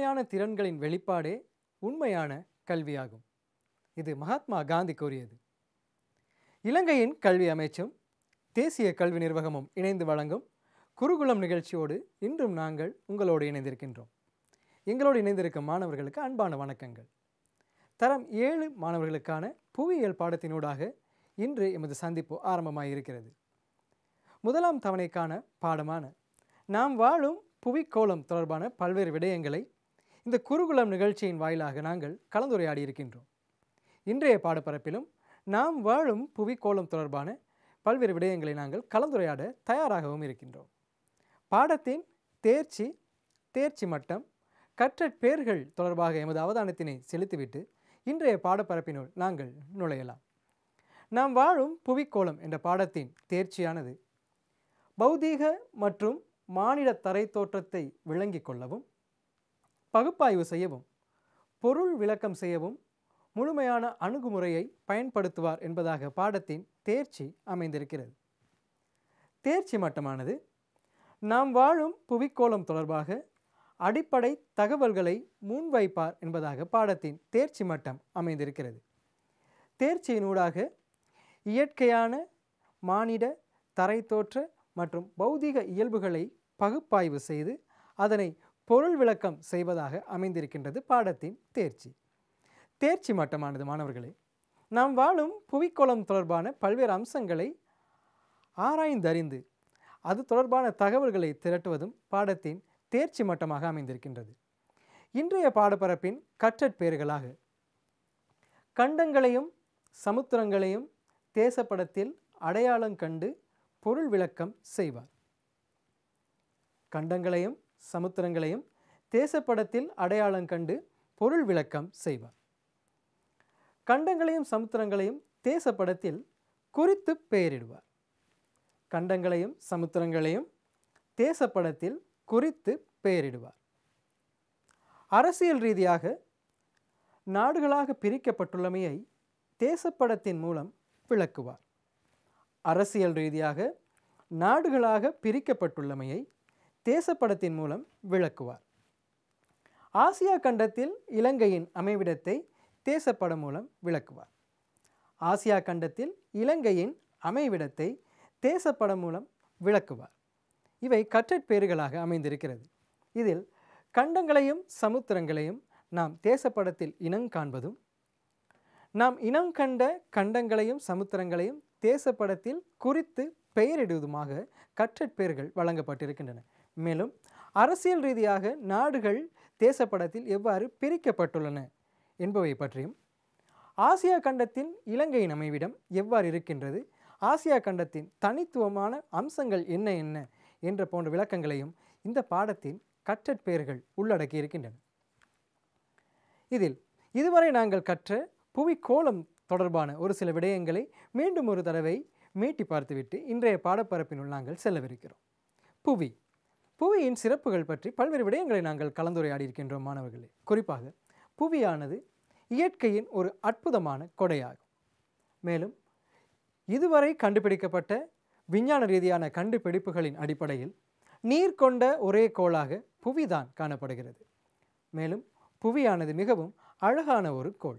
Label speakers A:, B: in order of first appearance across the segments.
A: புதுமையான திறன்களின் வெளிப்பாடே உண்மையான கல்வியாகும் இது மகாத்மா காந்தி கூறியது இலங்கையின் கல்வி அமைச்சும் தேசிய கல்வி நிர்வாகமும் இணைந்து வழங்கும் குருகுலம் நிகழ்ச்சியோடு இன்றும் நாங்கள் உங்களோடு இணைந்திருக்கின்றோம் எங்களோடு இணைந்திருக்கும் மாணவர்களுக்கு அன்பான வணக்கங்கள் தரம் ஏழு மாணவர்களுக்கான புவியியல் பாடத்தினூடாக இன்று எமது சந்திப்பு ஆரம்பமாயிருக்கிறது முதலாம் தவணைக்கான பாடமான நாம் வாழும் புவிக்கோளம் தொடர்பான பல்வேறு விடயங்களை இந்த குருகுலம் நிகழ்ச்சியின் வாயிலாக நாங்கள் கலந்துரையாடி இருக்கின்றோம் இன்றைய பாடப்பரப்பிலும் நாம் வாழும் புவிக்கோளம் தொடர்பான பல்வேறு விடயங்களை நாங்கள் கலந்துரையாட தயாராகவும் இருக்கின்றோம் பாடத்தின் தேர்ச்சி தேர்ச்சி மட்டம் கற்ற பேர்கள் தொடர்பாக எமது அவதானத்தினை செலுத்திவிட்டு இன்றைய பாடப்பரப்பினுள் நாங்கள் நுழையலாம் நாம் வாழும் புவிக்கோளம் என்ற பாடத்தின் தேர்ச்சியானது பௌதீக மற்றும் மானிட தரை தோற்றத்தை விளங்கிக் கொள்ளவும் பகுப்பாய்வு செய்யவும் பொருள் விளக்கம் செய்யவும் முழுமையான அணுகுமுறையை பயன்படுத்துவார் என்பதாக பாடத்தின் தேர்ச்சி அமைந்திருக்கிறது தேர்ச்சி மட்டமானது நாம் வாழும் புவிக்கோளம் தொடர்பாக அடிப்படை தகவல்களை முன்வைப்பார் என்பதாக பாடத்தின் தேர்ச்சி மட்டம் அமைந்திருக்கிறது தேர்ச்சியினூடாக இயற்கையான மானிட தரைத்தோற்ற மற்றும் பௌதிக இயல்புகளை பகுப்பாய்வு செய்து அதனை பொருள் விளக்கம் செய்வதாக அமைந்திருக்கின்றது பாடத்தின் தேர்ச்சி தேர்ச்சி மட்டமானது மாணவர்களே நாம் வாழும் புவிக்கோளம் தொடர்பான பல்வேறு அம்சங்களை ஆராய்ந்தறிந்து அது தொடர்பான தகவல்களை திரட்டுவதும் பாடத்தின் தேர்ச்சி மட்டமாக அமைந்திருக்கின்றது இன்றைய பாடப்பரப்பின் கற்றற்பேறுகளாக கண்டங்களையும் சமுத்திரங்களையும் தேசப்படத்தில் அடையாளம் கண்டு பொருள் விளக்கம் செய்வார் கண்டங்களையும் சமுத்திரங்களையும் தேசப்படத்தில் அடையாளம் கண்டு பொருள் விளக்கம் செய்வார் கண்டங்களையும் சமுத்திரங்களையும் தேசப்படத்தில் குறித்து பெயரிடுவார் கண்டங்களையும் சமுத்திரங்களையும் தேசப்படத்தில் குறித்து பெயரிடுவார் அரசியல் ரீதியாக நாடுகளாக பிரிக்கப்பட்டுள்ளமையை தேசப்படத்தின் மூலம் விளக்குவார் அரசியல் ரீதியாக நாடுகளாக பிரிக்கப்பட்டுள்ளமையை தேசப்படத்தின் மூலம் விளக்குவார் ஆசியா கண்டத்தில் இலங்கையின் அமைவிடத்தை தேசப்படம் மூலம் விளக்குவார் ஆசியா கண்டத்தில் இலங்கையின் அமைவிடத்தை தேசப்படம் மூலம் விளக்குவார் இவை கற்றற்பேறுகளாக அமைந்திருக்கிறது இதில் கண்டங்களையும் சமுத்திரங்களையும் நாம் தேசப்படத்தில் இனம் காண்பதும் நாம் இனம் கண்ட கண்டங்களையும் சமுத்திரங்களையும் தேசப்படத்தில் குறித்து பெயரிடுவதுமாக கற்றற்பேர்கள் வழங்கப்பட்டிருக்கின்றன மேலும் அரசியல் ரீதியாக நாடுகள் தேசப்படத்தில் எவ்வாறு பிரிக்கப்பட்டுள்ளன என்பவை பற்றியும் ஆசியா கண்டத்தின் இலங்கையின் அமைவிடம் எவ்வாறு இருக்கின்றது ஆசியா கண்டத்தின் தனித்துவமான அம்சங்கள் என்ன என்ன என்ற போன்ற விளக்கங்களையும் இந்த பாடத்தின் கற்றற்பெயர்கள் உள்ளடக்கி இருக்கின்றன இதில் இதுவரை நாங்கள் கற்ற புவிக்கோளம் தொடர்பான ஒரு சில விடயங்களை மீண்டும் ஒரு தடவை மீட்டி பார்த்துவிட்டு இன்றைய பாடப்பரப்பினுள் நாங்கள் செல்லவிருக்கிறோம் புவி புவியின் சிறப்புகள் பற்றி பல்வேறு விடயங்களை நாங்கள் கலந்துரையாடி இருக்கின்றோம் மாணவர்களே குறிப்பாக புவியானது இயற்கையின் ஒரு அற்புதமான கொடையாகும் மேலும் இதுவரை கண்டுபிடிக்கப்பட்ட விஞ்ஞான ரீதியான கண்டுபிடிப்புகளின் அடிப்படையில் நீர் கொண்ட ஒரே கோளாக புவிதான் காணப்படுகிறது மேலும் புவியானது மிகவும் அழகான ஒரு கோள்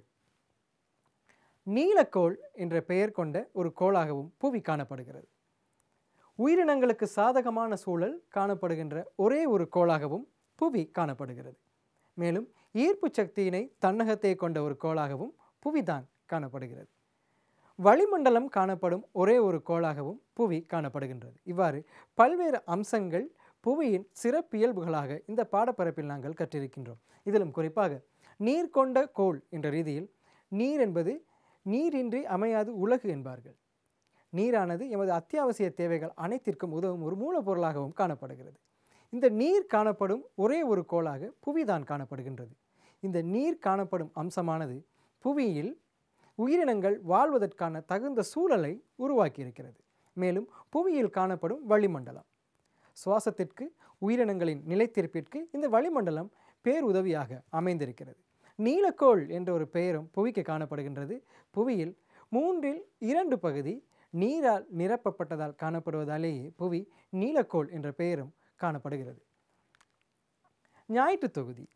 A: நீலக்கோள் என்ற பெயர் கொண்ட ஒரு கோளாகவும் புவி காணப்படுகிறது உயிரினங்களுக்கு சாதகமான சூழல் காணப்படுகின்ற ஒரே ஒரு கோளாகவும் புவி காணப்படுகிறது மேலும் ஈர்ப்பு சக்தியினை தன்னகத்தை கொண்ட ஒரு கோளாகவும் புவிதான் காணப்படுகிறது வளிமண்டலம் காணப்படும் ஒரே ஒரு கோளாகவும் புவி காணப்படுகின்றது இவ்வாறு பல்வேறு அம்சங்கள் புவியின் சிறப்பியல்புகளாக இந்த பாடப்பரப்பில் நாங்கள் கற்றிருக்கின்றோம் இதிலும் குறிப்பாக நீர் கொண்ட கோள் என்ற ரீதியில் நீர் என்பது நீரின்றி அமையாது உலகு என்பார்கள் நீரானது எமது அத்தியாவசிய தேவைகள் அனைத்திற்கும் உதவும் ஒரு மூலப்பொருளாகவும் காணப்படுகிறது இந்த நீர் காணப்படும் ஒரே ஒரு கோளாக புவிதான் காணப்படுகின்றது இந்த நீர் காணப்படும் அம்சமானது புவியில் உயிரினங்கள் வாழ்வதற்கான தகுந்த சூழலை உருவாக்கியிருக்கிறது மேலும் புவியில் காணப்படும் வளிமண்டலம் சுவாசத்திற்கு உயிரினங்களின் நிலைத்திருப்பிற்கு இந்த வளிமண்டலம் பேருதவியாக அமைந்திருக்கிறது நீலக்கோள் என்ற ஒரு பெயரும் புவிக்கு காணப்படுகின்றது புவியில் மூன்றில் இரண்டு பகுதி நீரால் நிரப்பப்பட்டதால் காணப்படுவதாலேயே புவி நீலக்கோள் என்ற பெயரும் காணப்படுகிறது ஞாயிற்று தொகுதி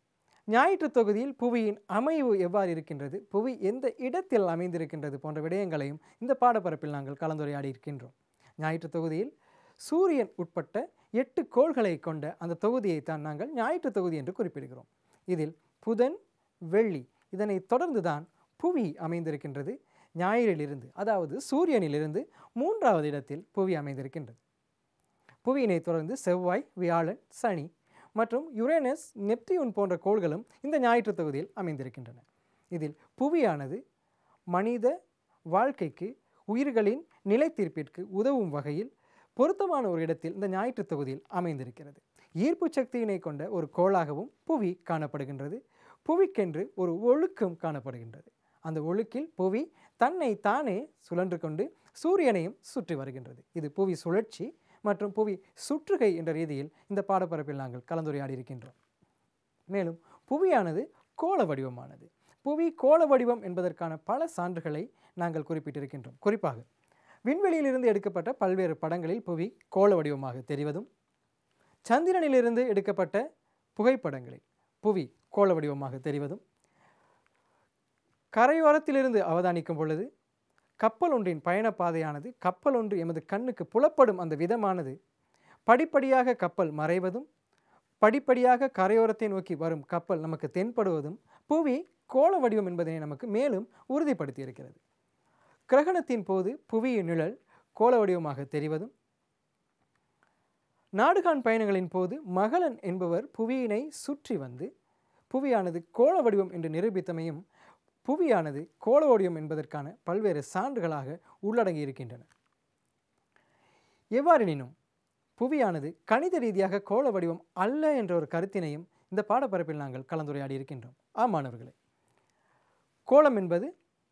A: ஞாயிற்று தொகுதியில் புவியின் அமைவு எவ்வாறு இருக்கின்றது புவி எந்த இடத்தில் அமைந்திருக்கின்றது போன்ற விடயங்களையும் இந்த பாடப்பரப்பில் நாங்கள் கலந்துரையாடி இருக்கின்றோம் ஞாயிற்று தொகுதியில் சூரியன் உட்பட்ட எட்டு கோள்களை கொண்ட அந்த தொகுதியை தான் நாங்கள் ஞாயிற்று தொகுதி என்று குறிப்பிடுகிறோம் இதில் புதன் வெள்ளி இதனை தொடர்ந்து தான் புவி அமைந்திருக்கின்றது ஞாயிறிலிருந்து அதாவது சூரியனிலிருந்து மூன்றாவது இடத்தில் புவி அமைந்திருக்கின்றது புவியினை தொடர்ந்து செவ்வாய் வியாழன் சனி மற்றும் யுரேனஸ் நெப்டியூன் போன்ற கோள்களும் இந்த ஞாயிற்று தொகுதியில் அமைந்திருக்கின்றன இதில் புவியானது மனித வாழ்க்கைக்கு உயிர்களின் நிலைத்தீர்ப்பிற்கு உதவும் வகையில் பொருத்தமான ஒரு இடத்தில் இந்த ஞாயிற்று தொகுதியில் அமைந்திருக்கிறது ஈர்ப்பு சக்தியினை கொண்ட ஒரு கோளாகவும் புவி காணப்படுகின்றது புவிக்கென்று ஒரு ஒழுக்கம் காணப்படுகின்றது அந்த ஒழுக்கில் புவி தன்னை தானே சுழன்று கொண்டு சூரியனையும் சுற்றி வருகின்றது இது புவி சுழற்சி மற்றும் புவி சுற்றுகை என்ற ரீதியில் இந்த பாடப்பரப்பில் நாங்கள் கலந்துரையாடி இருக்கின்றோம் மேலும் புவியானது கோள வடிவமானது புவி கோள வடிவம் என்பதற்கான பல சான்றுகளை நாங்கள் குறிப்பிட்டிருக்கின்றோம் குறிப்பாக விண்வெளியிலிருந்து எடுக்கப்பட்ட பல்வேறு படங்களில் புவி கோள வடிவமாக தெரிவதும் சந்திரனிலிருந்து எடுக்கப்பட்ட புகைப்படங்களில் புவி கோள வடிவமாக தெரிவதும் கரையோரத்திலிருந்து அவதானிக்கும் பொழுது கப்பல் ஒன்றின் பயணப்பாதையானது கப்பல் ஒன்று எமது கண்ணுக்கு புலப்படும் அந்த விதமானது படிப்படியாக கப்பல் மறைவதும் படிப்படியாக கரையோரத்தை நோக்கி வரும் கப்பல் நமக்கு தென்படுவதும் புவி கோள வடிவம் என்பதனை நமக்கு மேலும் உறுதிப்படுத்தி இருக்கிறது கிரகணத்தின் போது புவியின் நிழல் கோள வடிவமாக தெரிவதும் நாடுகான் பயணங்களின் போது மகளன் என்பவர் புவியினை சுற்றி வந்து புவியானது கோள வடிவம் என்று நிரூபித்தமையும் புவியானது கோள வடிவம் என்பதற்கான பல்வேறு சான்றுகளாக உள்ளடங்கி இருக்கின்றன எவ்வாறெனினும் புவியானது கணித ரீதியாக கோள வடிவம் அல்ல என்ற ஒரு கருத்தினையும் இந்த பாடப்பரப்பில் நாங்கள் கலந்துரையாடி இருக்கின்றோம் ஆமாணவர்களே கோளம் என்பது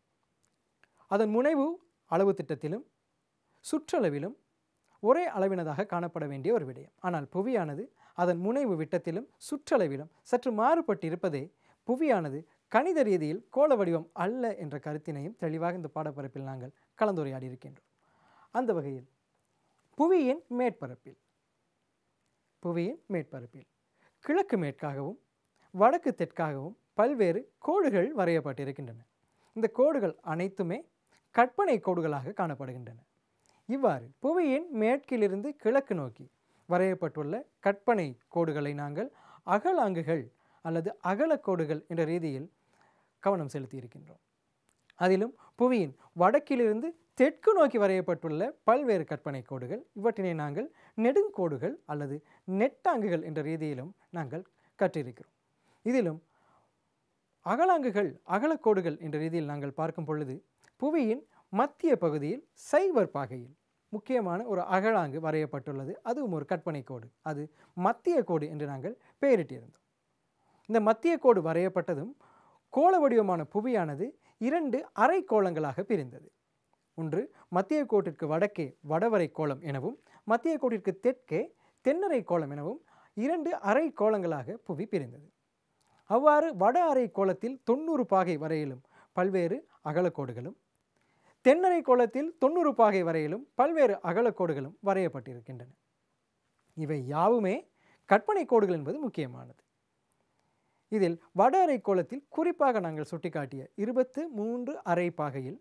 A: அதன் முனைவு அளவு திட்டத்திலும் சுற்றளவிலும் ஒரே அளவினதாக காணப்பட வேண்டிய ஒரு விடயம் ஆனால் புவியானது அதன் முனைவு விட்டத்திலும் சுற்றளவிலும் சற்று மாறுபட்டு இருப்பதே புவியானது கணித ரீதியில் கோள வடிவம் அல்ல என்ற கருத்தினையும் தெளிவாக இந்த பாடப்பரப்பில் நாங்கள் கலந்துரையாடி இருக்கின்றோம் அந்த வகையில் புவியின் மேற்பரப்பில் புவியின் மேற்பரப்பில் கிழக்கு மேற்காகவும் வடக்கு தெற்காகவும் பல்வேறு கோடுகள் வரையப்பட்டிருக்கின்றன இந்த கோடுகள் அனைத்துமே கற்பனை கோடுகளாக காணப்படுகின்றன இவ்வாறு புவியின் மேற்கிலிருந்து கிழக்கு நோக்கி வரையப்பட்டுள்ள கற்பனை கோடுகளை நாங்கள் அகலாங்குகள் அல்லது அகலக்கோடுகள் என்ற ரீதியில் கவனம் செலுத்தி இருக்கின்றோம் அதிலும் புவியின் வடக்கிலிருந்து தெற்கு நோக்கி வரையப்பட்டுள்ள பல்வேறு கற்பனை கோடுகள் இவற்றினை நாங்கள் நெடுங்கோடுகள் அல்லது நெட்டாங்குகள் என்ற ரீதியிலும் நாங்கள் கற்றிருக்கிறோம் இதிலும் அகலாங்குகள் அகலக்கோடுகள் என்ற ரீதியில் நாங்கள் பார்க்கும் பொழுது புவியின் மத்திய பகுதியில் சைவர் பாகையில் முக்கியமான ஒரு அகழாங்கு வரையப்பட்டுள்ளது அதுவும் ஒரு கற்பனை கோடு அது மத்திய கோடு என்று நாங்கள் பெயரிட்டிருந்தோம் இந்த மத்திய கோடு வரையப்பட்டதும் கோள வடிவமான புவியானது இரண்டு அரை கோளங்களாக பிரிந்தது ஒன்று மத்திய கோட்டிற்கு வடக்கே வடவரை கோளம் எனவும் மத்திய கோட்டிற்கு தெற்கே தென்னரை கோளம் எனவும் இரண்டு அரை கோளங்களாக புவி பிரிந்தது அவ்வாறு வட அரை கோளத்தில் தொண்ணூறு பாகை வரையிலும் பல்வேறு அகலக்கோடுகளும் தென்னரை கோளத்தில் தொண்ணூறு பாகை வரையிலும் பல்வேறு அகலக்கோடுகளும் வரையப்பட்டிருக்கின்றன இவை யாவுமே கற்பனை கோடுகள் என்பது முக்கியமானது இதில் வட அரை கோளத்தில் குறிப்பாக நாங்கள் சுட்டிக்காட்டிய இருபத்து மூன்று அரை பாகையில்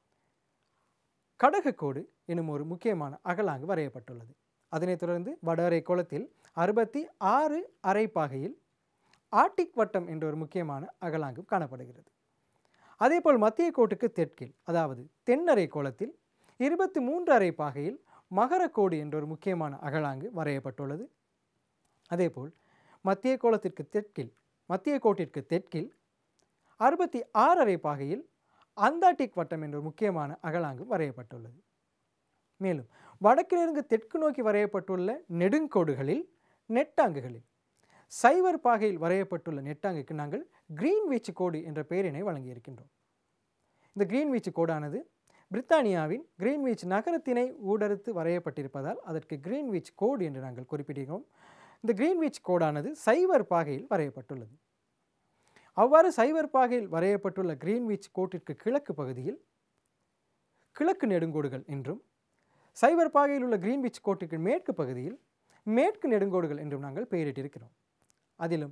A: கடகக்கோடு எனும் ஒரு முக்கியமான அகலாங்கு வரையப்பட்டுள்ளது அதனைத் தொடர்ந்து வட அரை கோளத்தில் அறுபத்தி ஆறு அரை பாகையில் ஆர்டிக் வட்டம் என்ற ஒரு முக்கியமான அகலாங்கு காணப்படுகிறது அதேபோல் மத்திய கோட்டுக்கு தெற்கில் அதாவது தென்னரை கோளத்தில் இருபத்தி மூன்று அரை பாகையில் மகரக்கோடு என்ற ஒரு முக்கியமான அகலாங்கு வரையப்பட்டுள்ளது அதேபோல் மத்திய கோளத்திற்கு தெற்கில் மத்திய கோட்டிற்கு தெற்கில் அறுபத்தி ஆறு அரை பாகையில் அந்தாட்டிக் வட்டம் என்ற ஒரு முக்கியமான அகலாங்கு வரையப்பட்டுள்ளது மேலும் வடக்கிலிருந்து தெற்கு நோக்கி வரையப்பட்டுள்ள நெடுங்கோடுகளில் நெட்டாங்குகளில் சைவர் பாகையில் வரையப்பட்டுள்ள நெட்டாங்குக்கு நாங்கள் கிரீன்விச் கோடு என்ற பெயரினை வழங்கியிருக்கின்றோம் இந்த கிரீன்விச் கோடானது பிரித்தானியாவின் கிரீன்விச் நகரத்தினை ஊடறுத்து வரையப்பட்டிருப்பதால் அதற்கு கிரீன்விச் கோடு என்று நாங்கள் குறிப்பிடுகிறோம் இந்த கிரீன்விச் கோடானது சைவர் பாகையில் வரையப்பட்டுள்ளது அவ்வாறு சைவர் பாகையில் வரையப்பட்டுள்ள கிரீன்விச் கோட்டிற்கு கிழக்கு பகுதியில் கிழக்கு நெடுங்கோடுகள் என்றும் சைவர் பாகையில் உள்ள கிரீன்விச் கோட்டிற்கு மேற்கு பகுதியில் மேற்கு நெடுங்கோடுகள் என்றும் நாங்கள் பெயரிட்டிருக்கிறோம் அதிலும்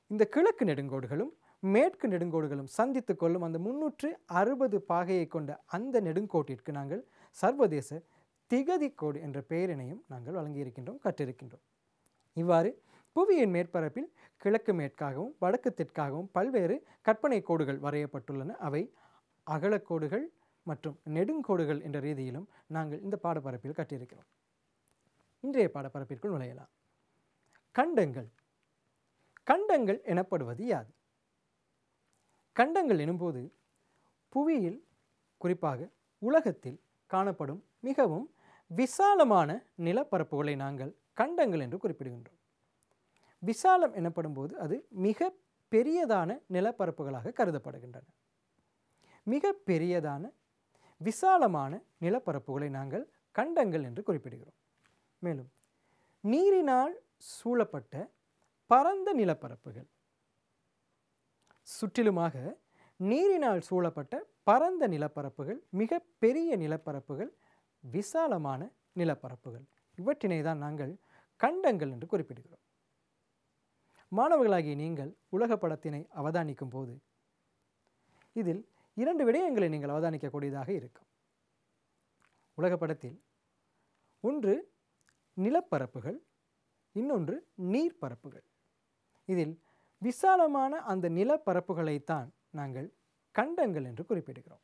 A: இந்த கிழக்கு நெடுங்கோடுகளும் மேற்கு நெடுங்கோடுகளும் சந்தித்து கொள்ளும் அந்த முன்னூற்று அறுபது பாகையை கொண்ட அந்த நெடுங்கோட்டிற்கு நாங்கள் சர்வதேச திகதி கோடு என்ற பெயரினையும் நாங்கள் வழங்கியிருக்கின்றோம் கற்றிருக்கின்றோம் இவ்வாறு புவியின் மேற்பரப்பில் கிழக்கு மேற்காகவும் வடக்கு தெற்காகவும் பல்வேறு கற்பனை கோடுகள் வரையப்பட்டுள்ளன அவை அகலக்கோடுகள் மற்றும் நெடுங்கோடுகள் என்ற ரீதியிலும் நாங்கள் இந்த பாடப்பரப்பில் கற்றிருக்கிறோம் இன்றைய பாடப்பரப்பிற்குள் நுழையலாம் கண்டங்கள் கண்டங்கள் எனப்படுவது யாது கண்டங்கள் எனும்போது புவியில் குறிப்பாக உலகத்தில் காணப்படும் மிகவும் விசாலமான நிலப்பரப்புகளை நாங்கள் கண்டங்கள் என்று குறிப்பிடுகின்றோம் விசாலம் எனப்படும் போது அது மிக பெரியதான நிலப்பரப்புகளாக கருதப்படுகின்றன மிக பெரியதான விசாலமான நிலப்பரப்புகளை நாங்கள் கண்டங்கள் என்று குறிப்பிடுகிறோம் மேலும் நீரினால் சூழப்பட்ட பரந்த நிலப்பரப்புகள் சுற்றிலுமாக நீரினால் சூழப்பட்ட பரந்த நிலப்பரப்புகள் மிக பெரிய நிலப்பரப்புகள் விசாலமான நிலப்பரப்புகள் இவற்றினை தான் நாங்கள் கண்டங்கள் என்று குறிப்பிடுகிறோம் மாணவர்களாகிய நீங்கள் உலக படத்தினை அவதானிக்கும் போது இதில் இரண்டு விடயங்களை நீங்கள் அவதானிக்கக்கூடியதாக இருக்கும் உலக படத்தில் ஒன்று நிலப்பரப்புகள் இன்னொன்று நீர்ப்பரப்புகள் இதில் விசாலமான அந்த நிலப்பரப்புகளைத்தான் நாங்கள் கண்டங்கள் என்று குறிப்பிடுகிறோம்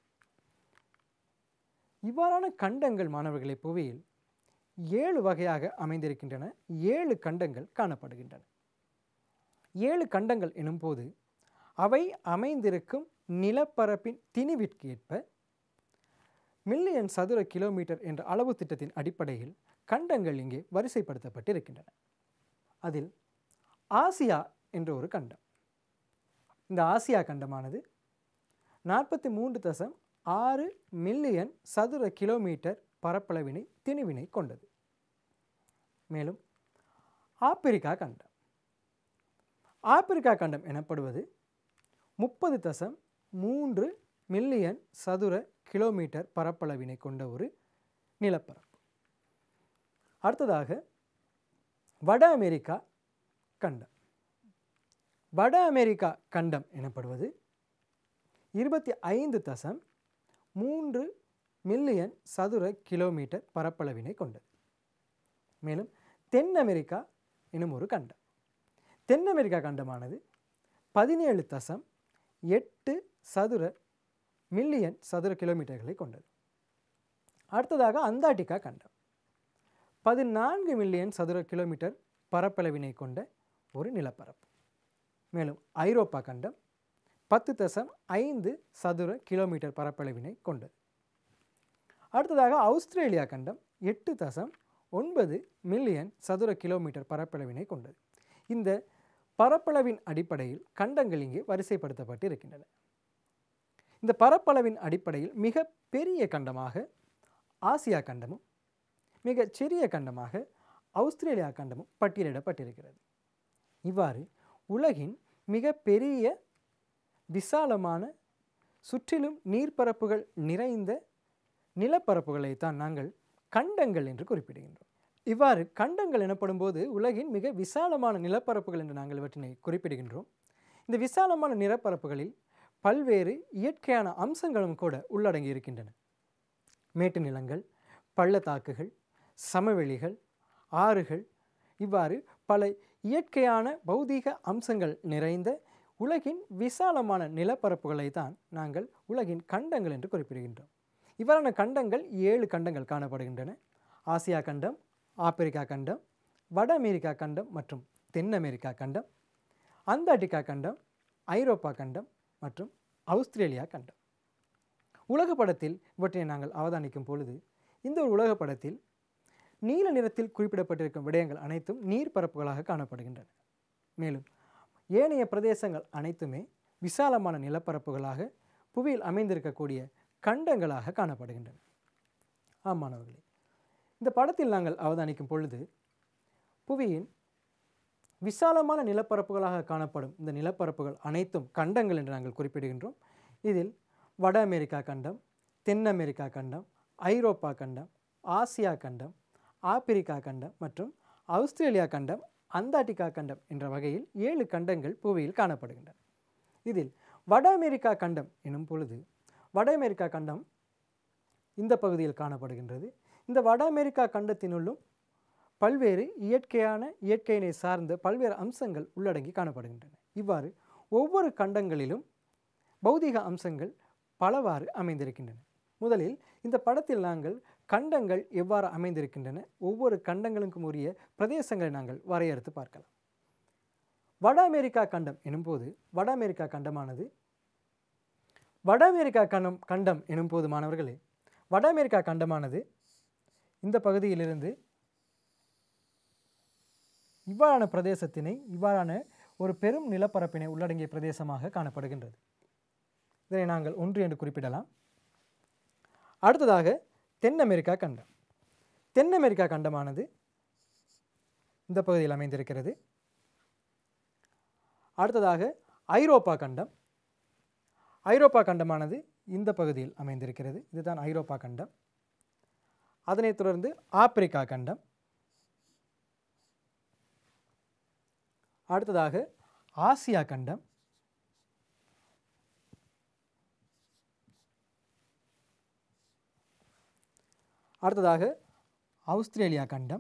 A: இவ்வாறான கண்டங்கள் மாணவர்களை புவியில் ஏழு வகையாக அமைந்திருக்கின்றன ஏழு கண்டங்கள் காணப்படுகின்றன ஏழு கண்டங்கள் எனும்போது அவை அமைந்திருக்கும் நிலப்பரப்பின் திணிவிற்கு ஏற்ப மில்லியன் சதுர கிலோமீட்டர் என்ற அளவு திட்டத்தின் அடிப்படையில் கண்டங்கள் இங்கே வரிசைப்படுத்தப்பட்டிருக்கின்றன அதில் ஆசியா என்ற ஒரு கண்டம் இந்த ஆசியா கண்டமானது நாற்பத்தி மூன்று தசம் ஆறு மில்லியன் சதுர கிலோமீட்டர் பரப்பளவினை திணிவினை கொண்டது மேலும் ஆப்பிரிக்கா கண்டம் ஆப்பிரிக்கா கண்டம் எனப்படுவது முப்பது தசம் மூன்று மில்லியன் சதுர கிலோமீட்டர் பரப்பளவினை கொண்ட ஒரு நிலப்பரப்பு அடுத்ததாக வட அமெரிக்கா கண்டம் வட அமெரிக்கா கண்டம் எனப்படுவது இருபத்தி ஐந்து தசம் மூன்று மில்லியன் சதுர கிலோமீட்டர் பரப்பளவினை கொண்டது மேலும் தென் அமெரிக்கா எனும் ஒரு கண்டம் தென் அமெரிக்கா கண்டமானது பதினேழு தசம் எட்டு சதுர மில்லியன் சதுர கிலோமீட்டர்களை கொண்டது அடுத்ததாக அந்தார்டிகா கண்டம் பதினான்கு மில்லியன் சதுர கிலோமீட்டர் பரப்பளவினை கொண்ட ஒரு நிலப்பரப்பு மேலும் ஐரோப்பா கண்டம் பத்து தசம் ஐந்து சதுர கிலோமீட்டர் பரப்பளவினை கொண்டது அடுத்ததாக ஆஸ்திரேலியா கண்டம் எட்டு தசம் ஒன்பது மில்லியன் சதுர கிலோமீட்டர் பரப்பளவினை கொண்டது இந்த பரப்பளவின் அடிப்படையில் கண்டங்கள் இங்கே வரிசைப்படுத்தப்பட்டு இருக்கின்றன இந்த பரப்பளவின் அடிப்படையில் மிக பெரிய கண்டமாக ஆசியா கண்டமும் மிகச் சிறிய கண்டமாக ஆஸ்திரேலியா கண்டமும் பட்டியலிடப்பட்டிருக்கிறது இவ்வாறு உலகின் மிக பெரிய விசாலமான சுற்றிலும் நீர்ப்பரப்புகள் நிறைந்த நிலப்பரப்புகளைத்தான் நாங்கள் கண்டங்கள் என்று குறிப்பிடுகின்றோம் இவ்வாறு கண்டங்கள் எனப்படும் போது உலகின் மிக விசாலமான நிலப்பரப்புகள் என்று நாங்கள் இவற்றினை குறிப்பிடுகின்றோம் இந்த விசாலமான நிலப்பரப்புகளில் பல்வேறு இயற்கையான அம்சங்களும் கூட உள்ளடங்கி இருக்கின்றன மேட்டு நிலங்கள் பள்ளத்தாக்குகள் சமவெளிகள் ஆறுகள் இவ்வாறு பல இயற்கையான பௌதீக அம்சங்கள் நிறைந்த உலகின் விசாலமான நிலப்பரப்புகளை தான் நாங்கள் உலகின் கண்டங்கள் என்று குறிப்பிடுகின்றோம் இவ்வாறான கண்டங்கள் ஏழு கண்டங்கள் காணப்படுகின்றன ஆசியா கண்டம் ஆப்பிரிக்கா கண்டம் வட அமெரிக்கா கண்டம் மற்றும் தென் அமெரிக்கா கண்டம் அந்தார்டிகா கண்டம் ஐரோப்பா கண்டம் மற்றும் ஆஸ்திரேலியா கண்டம் உலக படத்தில் இவற்றை நாங்கள் அவதானிக்கும் பொழுது இந்த ஒரு உலக படத்தில் நீல நிறத்தில் குறிப்பிடப்பட்டிருக்கும் விடயங்கள் அனைத்தும் நீர்ப்பரப்புகளாக காணப்படுகின்றன மேலும் ஏனைய பிரதேசங்கள் அனைத்துமே விசாலமான நிலப்பரப்புகளாக புவியில் அமைந்திருக்கக்கூடிய கண்டங்களாக காணப்படுகின்றன ஆம் மாணவர்களே இந்த படத்தில் நாங்கள் அவதானிக்கும் பொழுது புவியின் விசாலமான நிலப்பரப்புகளாக காணப்படும் இந்த நிலப்பரப்புகள் அனைத்தும் கண்டங்கள் என்று நாங்கள் குறிப்பிடுகின்றோம் இதில் வட அமெரிக்கா கண்டம் தென் அமெரிக்கா கண்டம் ஐரோப்பா கண்டம் ஆசியா கண்டம் ஆப்பிரிக்கா கண்டம் மற்றும் ஆஸ்திரேலியா கண்டம் அந்தார்டிகா கண்டம் என்ற வகையில் ஏழு கண்டங்கள் புவியில் காணப்படுகின்றன இதில் வட அமெரிக்கா கண்டம் எனும் பொழுது வட அமெரிக்கா கண்டம் இந்த பகுதியில் காணப்படுகின்றது இந்த வட அமெரிக்கா கண்டத்தினுள்ளும் பல்வேறு இயற்கையான இயற்கையினை சார்ந்த பல்வேறு அம்சங்கள் உள்ளடங்கி காணப்படுகின்றன இவ்வாறு ஒவ்வொரு கண்டங்களிலும் பௌதிக அம்சங்கள் பலவாறு அமைந்திருக்கின்றன முதலில் இந்த படத்தில் நாங்கள் கண்டங்கள் எவ்வாறு அமைந்திருக்கின்றன ஒவ்வொரு கண்டங்களுக்கும் உரிய பிரதேசங்களை நாங்கள் வரையறுத்து பார்க்கலாம் வட அமெரிக்கா கண்டம் எனும்போது வட அமெரிக்கா கண்டமானது வட அமெரிக்கா கண்டம் கண்டம் எனும்போது மாணவர்களே வட அமெரிக்கா கண்டமானது இந்த பகுதியிலிருந்து இவ்வாறான பிரதேசத்தினை இவ்வாறான ஒரு பெரும் நிலப்பரப்பினை உள்ளடங்கிய பிரதேசமாக காணப்படுகின்றது இதனை நாங்கள் ஒன்று என்று குறிப்பிடலாம் அடுத்ததாக தென் அமெரிக்கா கண்டம் தென் அமெரிக்கா கண்டமானது இந்த பகுதியில் அமைந்திருக்கிறது அடுத்ததாக ஐரோப்பா கண்டம் ஐரோப்பா கண்டமானது இந்த பகுதியில் அமைந்திருக்கிறது இதுதான் ஐரோப்பா கண்டம் அதனைத் தொடர்ந்து ஆப்பிரிக்கா கண்டம் அடுத்ததாக ஆசியா கண்டம் அடுத்ததாக ஆஸ்திரேலியா கண்டம்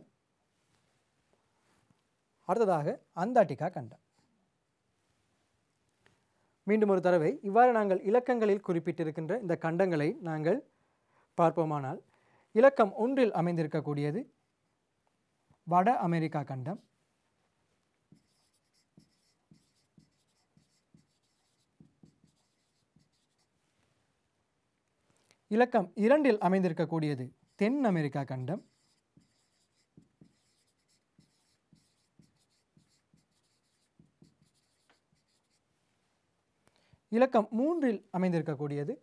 A: அடுத்ததாக அந்தார்டிகா கண்டம் மீண்டும் ஒரு தடவை இவ்வாறு நாங்கள் இலக்கங்களில் குறிப்பிட்டிருக்கின்ற இந்த கண்டங்களை நாங்கள் பார்ப்போமானால் இலக்கம் ஒன்றில் அமைந்திருக்கக்கூடியது வட அமெரிக்கா கண்டம் இலக்கம் இரண்டில் அமைந்திருக்கக்கூடியது தென் அமெரிக்கா கண்டம் இலக்கம் மூன்றில் அமைந்திருக்கக்கூடியது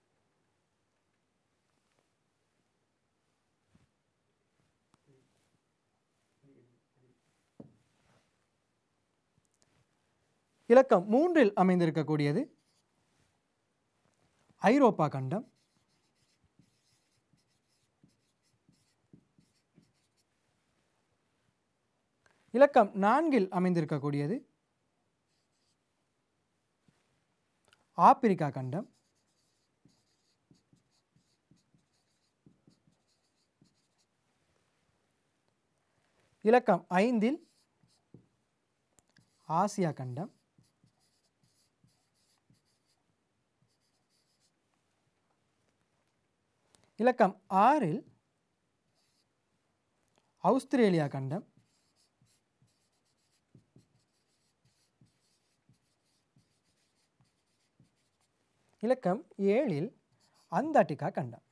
A: இலக்கம் மூன்றில் அமைந்திருக்கக்கூடியது ஐரோப்பா கண்டம் இலக்கம் நான்கில் அமைந்திருக்கக்கூடியது ஆப்பிரிக்கா கண்டம் இலக்கம் ஐந்தில் ஆசியா கண்டம் இலக்கம் ஆறில் ஆஸ்திரேலியா கண்டம் இலக்கம் ஏழில் அந்தார்டிகா கண்டம்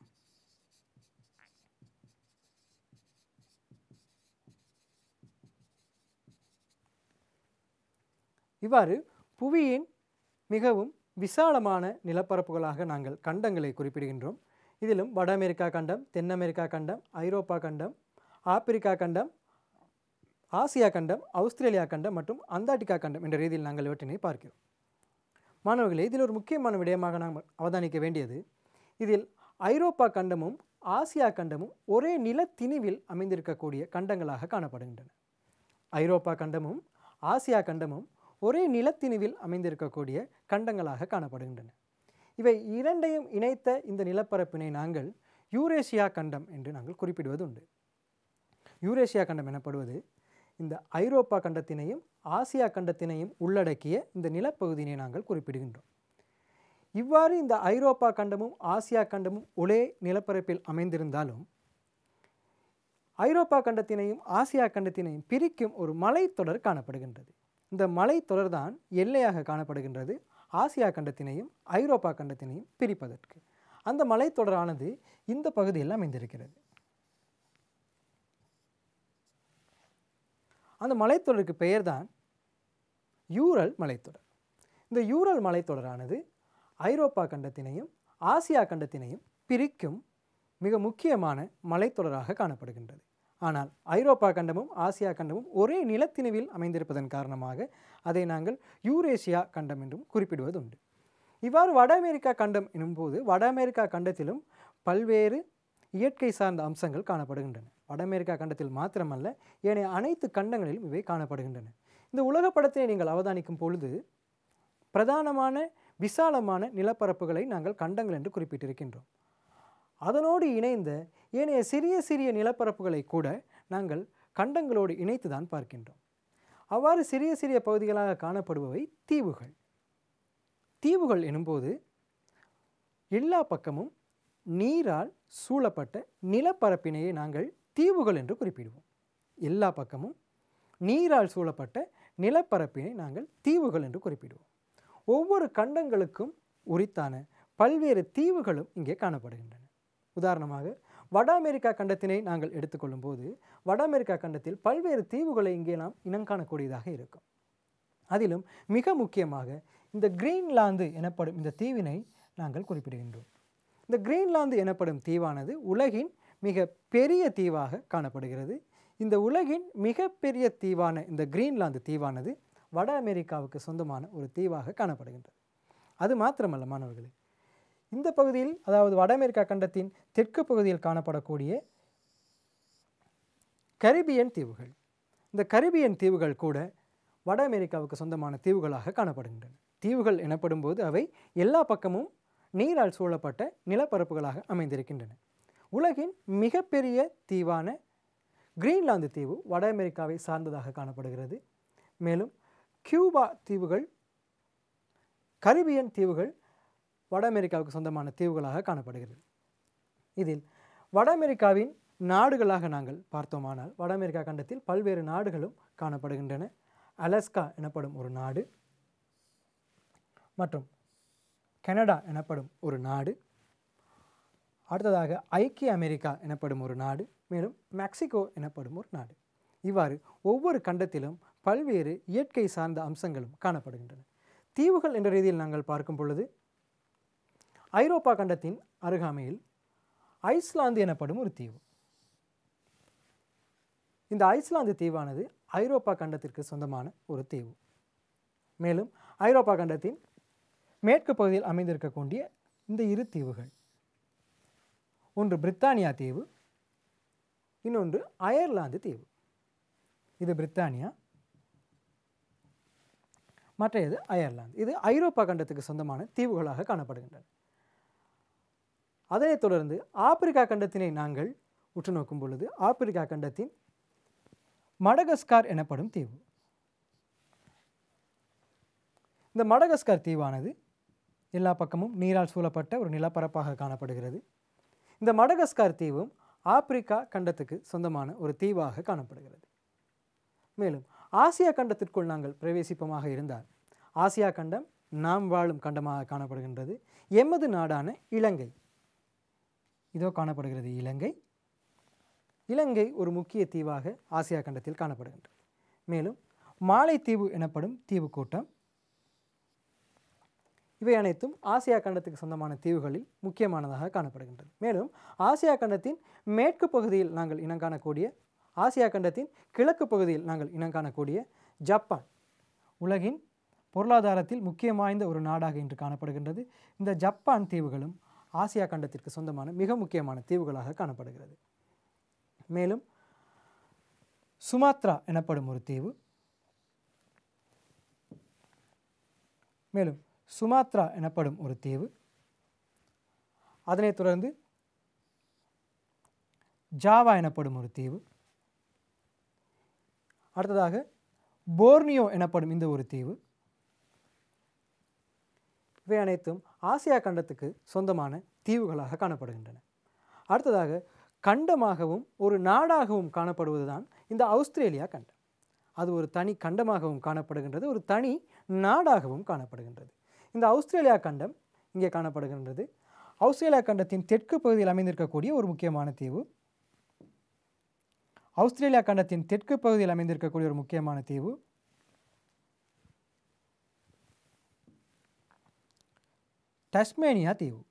A: இவ்வாறு புவியின் மிகவும் விசாலமான நிலப்பரப்புகளாக நாங்கள் கண்டங்களை குறிப்பிடுகின்றோம் இதிலும் வட அமெரிக்கா கண்டம் தென் அமெரிக்கா கண்டம் ஐரோப்பா கண்டம் ஆப்பிரிக்கா கண்டம் ஆசியா கண்டம் ஆஸ்திரேலியா கண்டம் மற்றும் அந்தார்டிகா கண்டம் என்ற ரீதியில் நாங்கள் இவற்றினை பார்க்கிறோம் மாணவர்களே இதில் ஒரு முக்கியமான விடயமாக நாம் அவதானிக்க வேண்டியது இதில் ஐரோப்பா கண்டமும் ஆசியா கண்டமும் ஒரே நிலத்திணிவில் அமைந்திருக்கக்கூடிய கண்டங்களாக காணப்படுகின்றன ஐரோப்பா கண்டமும் ஆசியா கண்டமும் ஒரே நிலத்திணிவில் அமைந்திருக்கக்கூடிய கண்டங்களாக காணப்படுகின்றன இவை இரண்டையும் இணைத்த இந்த நிலப்பரப்பினை நாங்கள் யூரேசியா கண்டம் என்று நாங்கள் குறிப்பிடுவது உண்டு யூரேசியா கண்டம் எனப்படுவது இந்த ஐரோப்பா கண்டத்தினையும் ஆசியா கண்டத்தினையும் உள்ளடக்கிய இந்த நிலப்பகுதியினை நாங்கள் குறிப்பிடுகின்றோம் இவ்வாறு இந்த ஐரோப்பா கண்டமும் ஆசியா கண்டமும் ஒரே நிலப்பரப்பில் அமைந்திருந்தாலும் ஐரோப்பா கண்டத்தினையும் ஆசியா கண்டத்தினையும் பிரிக்கும் ஒரு மலைத்தொடர் காணப்படுகின்றது இந்த மலைத்தொடர் தான் எல்லையாக காணப்படுகின்றது ஆசியா கண்டத்தினையும் ஐரோப்பா கண்டத்தினையும் பிரிப்பதற்கு அந்த மலைத்தொடரானது இந்த பகுதியில் அமைந்திருக்கிறது அந்த மலைத்தொடருக்கு பெயர்தான் யூரல் மலைத்தொடர் இந்த யூரல் மலைத்தொடரானது ஐரோப்பா கண்டத்தினையும் ஆசியா கண்டத்தினையும் பிரிக்கும் மிக முக்கியமான மலைத்தொடராக காணப்படுகின்றது ஆனால் ஐரோப்பா கண்டமும் ஆசியா கண்டமும் ஒரே நிலத்திணிவில் அமைந்திருப்பதன் காரணமாக அதை நாங்கள் யூரேசியா கண்டம் என்றும் குறிப்பிடுவது உண்டு இவ்வாறு வட அமெரிக்கா கண்டம் எனும்போது வட அமெரிக்கா கண்டத்திலும் பல்வேறு இயற்கை சார்ந்த அம்சங்கள் காணப்படுகின்றன வட அமெரிக்கா கண்டத்தில் மாத்திரமல்ல ஏனைய அனைத்து கண்டங்களிலும் இவை காணப்படுகின்றன இந்த உலக படத்தை நீங்கள் அவதானிக்கும் பொழுது பிரதானமான விசாலமான நிலப்பரப்புகளை நாங்கள் கண்டங்கள் என்று குறிப்பிட்டிருக்கின்றோம் அதனோடு இணைந்த ஏனைய சிறிய சிறிய நிலப்பரப்புகளை கூட நாங்கள் கண்டங்களோடு இணைத்து தான் பார்க்கின்றோம் அவ்வாறு சிறிய சிறிய பகுதிகளாக காணப்படுபவை தீவுகள் தீவுகள் எனும்போது எல்லா பக்கமும் நீரால் சூழப்பட்ட நிலப்பரப்பினையே நாங்கள் தீவுகள் என்று குறிப்பிடுவோம் எல்லா பக்கமும் நீரால் சூழப்பட்ட நிலப்பரப்பினை நாங்கள் தீவுகள் என்று குறிப்பிடுவோம் ஒவ்வொரு கண்டங்களுக்கும் உரித்தான பல்வேறு தீவுகளும் இங்கே காணப்படுகின்றன உதாரணமாக வட அமெரிக்கா கண்டத்தினை நாங்கள் எடுத்துக்கொள்ளும் போது வட அமெரிக்கா கண்டத்தில் பல்வேறு தீவுகளை இங்கே நாம் இனங்காணக்கூடியதாக இருக்கும் அதிலும் மிக முக்கியமாக இந்த கிரீன்லாந்து எனப்படும் இந்த தீவினை நாங்கள் குறிப்பிடுகின்றோம் இந்த கிரீன்லாந்து எனப்படும் தீவானது உலகின் மிக பெரிய தீவாக காணப்படுகிறது இந்த உலகின் மிகப்பெரிய தீவான இந்த கிரீன்லாந்து தீவானது வட அமெரிக்காவுக்கு சொந்தமான ஒரு தீவாக காணப்படுகின்றது அது மாத்திரமல்ல மாணவர்களே இந்த பகுதியில் அதாவது வட அமெரிக்கா கண்டத்தின் தெற்கு பகுதியில் காணப்படக்கூடிய கரிபியன் தீவுகள் இந்த கரிபியன் தீவுகள் கூட வட அமெரிக்காவுக்கு சொந்தமான தீவுகளாக காணப்படுகின்றன தீவுகள் எனப்படும் போது அவை எல்லா பக்கமும் நீரால் சூழப்பட்ட நிலப்பரப்புகளாக அமைந்திருக்கின்றன உலகின் மிகப்பெரிய தீவான கிரீன்லாந்து தீவு வட அமெரிக்காவை சார்ந்ததாக காணப்படுகிறது மேலும் கியூபா தீவுகள் கரிபியன் தீவுகள் வட அமெரிக்காவுக்கு சொந்தமான தீவுகளாக காணப்படுகிறது இதில் வட அமெரிக்காவின் நாடுகளாக நாங்கள் பார்த்தோமானால் வட அமெரிக்கா கண்டத்தில் பல்வேறு நாடுகளும் காணப்படுகின்றன அலஸ்கா எனப்படும் ஒரு நாடு மற்றும் கனடா எனப்படும் ஒரு நாடு அடுத்ததாக ஐக்கிய அமெரிக்கா எனப்படும் ஒரு நாடு மேலும் மெக்சிகோ எனப்படும் ஒரு நாடு இவ்வாறு ஒவ்வொரு கண்டத்திலும் பல்வேறு இயற்கை சார்ந்த அம்சங்களும் காணப்படுகின்றன தீவுகள் என்ற ரீதியில் நாங்கள் பார்க்கும் பொழுது ஐரோப்பா கண்டத்தின் அருகாமையில் ஐஸ்லாந்து எனப்படும் ஒரு தீவு இந்த ஐஸ்லாந்து தீவானது ஐரோப்பா கண்டத்திற்கு சொந்தமான ஒரு தீவு மேலும் ஐரோப்பா கண்டத்தின் மேற்கு பகுதியில் அமைந்திருக்கக்கூடிய இந்த இரு தீவுகள் ஒன்று பிரித்தானியா தீவு இன்னொன்று அயர்லாந்து தீவு இது பிரித்தானியா மற்றையது அயர்லாந்து இது ஐரோப்பா கண்டத்துக்கு சொந்தமான தீவுகளாக காணப்படுகின்றன அதனைத் தொடர்ந்து ஆப்பிரிக்கா கண்டத்தினை நாங்கள் உற்று நோக்கும் பொழுது ஆப்பிரிக்கா கண்டத்தின் மடகஸ்கார் எனப்படும் தீவு இந்த மடகஸ்கார் தீவானது எல்லா பக்கமும் நீரால் சூழப்பட்ட ஒரு நிலப்பரப்பாக காணப்படுகிறது இந்த மடகஸ்கார் தீவும் ஆப்பிரிக்கா கண்டத்துக்கு சொந்தமான ஒரு தீவாக காணப்படுகிறது மேலும் ஆசியா கண்டத்திற்குள் நாங்கள் பிரவேசிப்பமாக இருந்தால் ஆசியா கண்டம் நாம் வாழும் கண்டமாக காணப்படுகின்றது எமது நாடான இலங்கை இதோ காணப்படுகிறது இலங்கை இலங்கை ஒரு முக்கிய தீவாக ஆசியா கண்டத்தில் காணப்படுகின்றது மேலும் மாலைத்தீவு எனப்படும் தீவு கூட்டம் இவை அனைத்தும் ஆசியா கண்டத்துக்கு சொந்தமான தீவுகளில் முக்கியமானதாக காணப்படுகின்றது மேலும் ஆசியா கண்டத்தின் மேற்கு பகுதியில் நாங்கள் இனங்காணக்கூடிய ஆசியா கண்டத்தின் கிழக்கு பகுதியில் நாங்கள் இனங்காணக்கூடிய ஜப்பான் உலகின் பொருளாதாரத்தில் முக்கியம் வாய்ந்த ஒரு நாடாக இன்று காணப்படுகின்றது இந்த ஜப்பான் தீவுகளும் ஆசியா கண்டத்திற்கு சொந்தமான மிக முக்கியமான தீவுகளாக காணப்படுகிறது மேலும் சுமாத்ரா எனப்படும் ஒரு தீவு மேலும் சுமாத்ரா எனப்படும் ஒரு தீவு அதனைத் தொடர்ந்து ஜாவா எனப்படும் ஒரு தீவு அடுத்ததாக போர்னியோ எனப்படும் இந்த ஒரு தீவு இவை அனைத்தும் ஆசியா கண்டத்துக்கு சொந்தமான தீவுகளாக காணப்படுகின்றன அடுத்ததாக கண்டமாகவும் ஒரு நாடாகவும் காணப்படுவதுதான் இந்த ஆஸ்திரேலியா கண்டம் அது ஒரு தனி கண்டமாகவும் காணப்படுகின்றது ஒரு தனி நாடாகவும் காணப்படுகின்றது இந்த ஆஸ்திரேலியா கண்டம் இங்கே காணப்படுகின்றது ஆஸ்திரேலியா கண்டத்தின் தெற்கு பகுதியில் அமைந்திருக்கக்கூடிய ஒரு முக்கியமான தீவு ஆஸ்திரேலியா கண்டத்தின் தெற்கு பகுதியில் அமைந்திருக்கக்கூடிய ஒரு முக்கியமான தீவு டஸ்மேனியா தீவு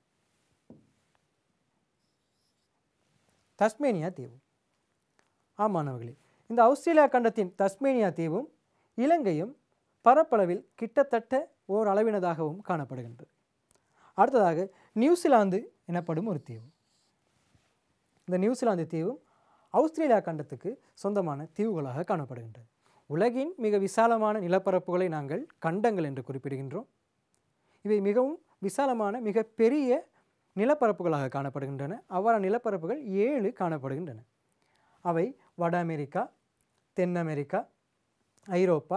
A: தஸ்மேனியா தீவு ஆமாணவர்களே இந்த ஆஸ்திரேலியா கண்டத்தின் தஸ்மேனியா தீவும் இலங்கையும் பரப்பளவில் கிட்டத்தட்ட ஓர் அளவினதாகவும் காணப்படுகின்றது அடுத்ததாக நியூசிலாந்து எனப்படும் ஒரு தீவு இந்த நியூசிலாந்து தீவும் ஆஸ்திரேலியா கண்டத்துக்கு சொந்தமான தீவுகளாக காணப்படுகின்றது உலகின் மிக விசாலமான நிலப்பரப்புகளை நாங்கள் கண்டங்கள் என்று குறிப்பிடுகின்றோம் இவை மிகவும் விசாலமான மிக பெரிய நிலப்பரப்புகளாக காணப்படுகின்றன அவ்வாறான நிலப்பரப்புகள் ஏழு காணப்படுகின்றன அவை வட அமெரிக்கா தென் America Europe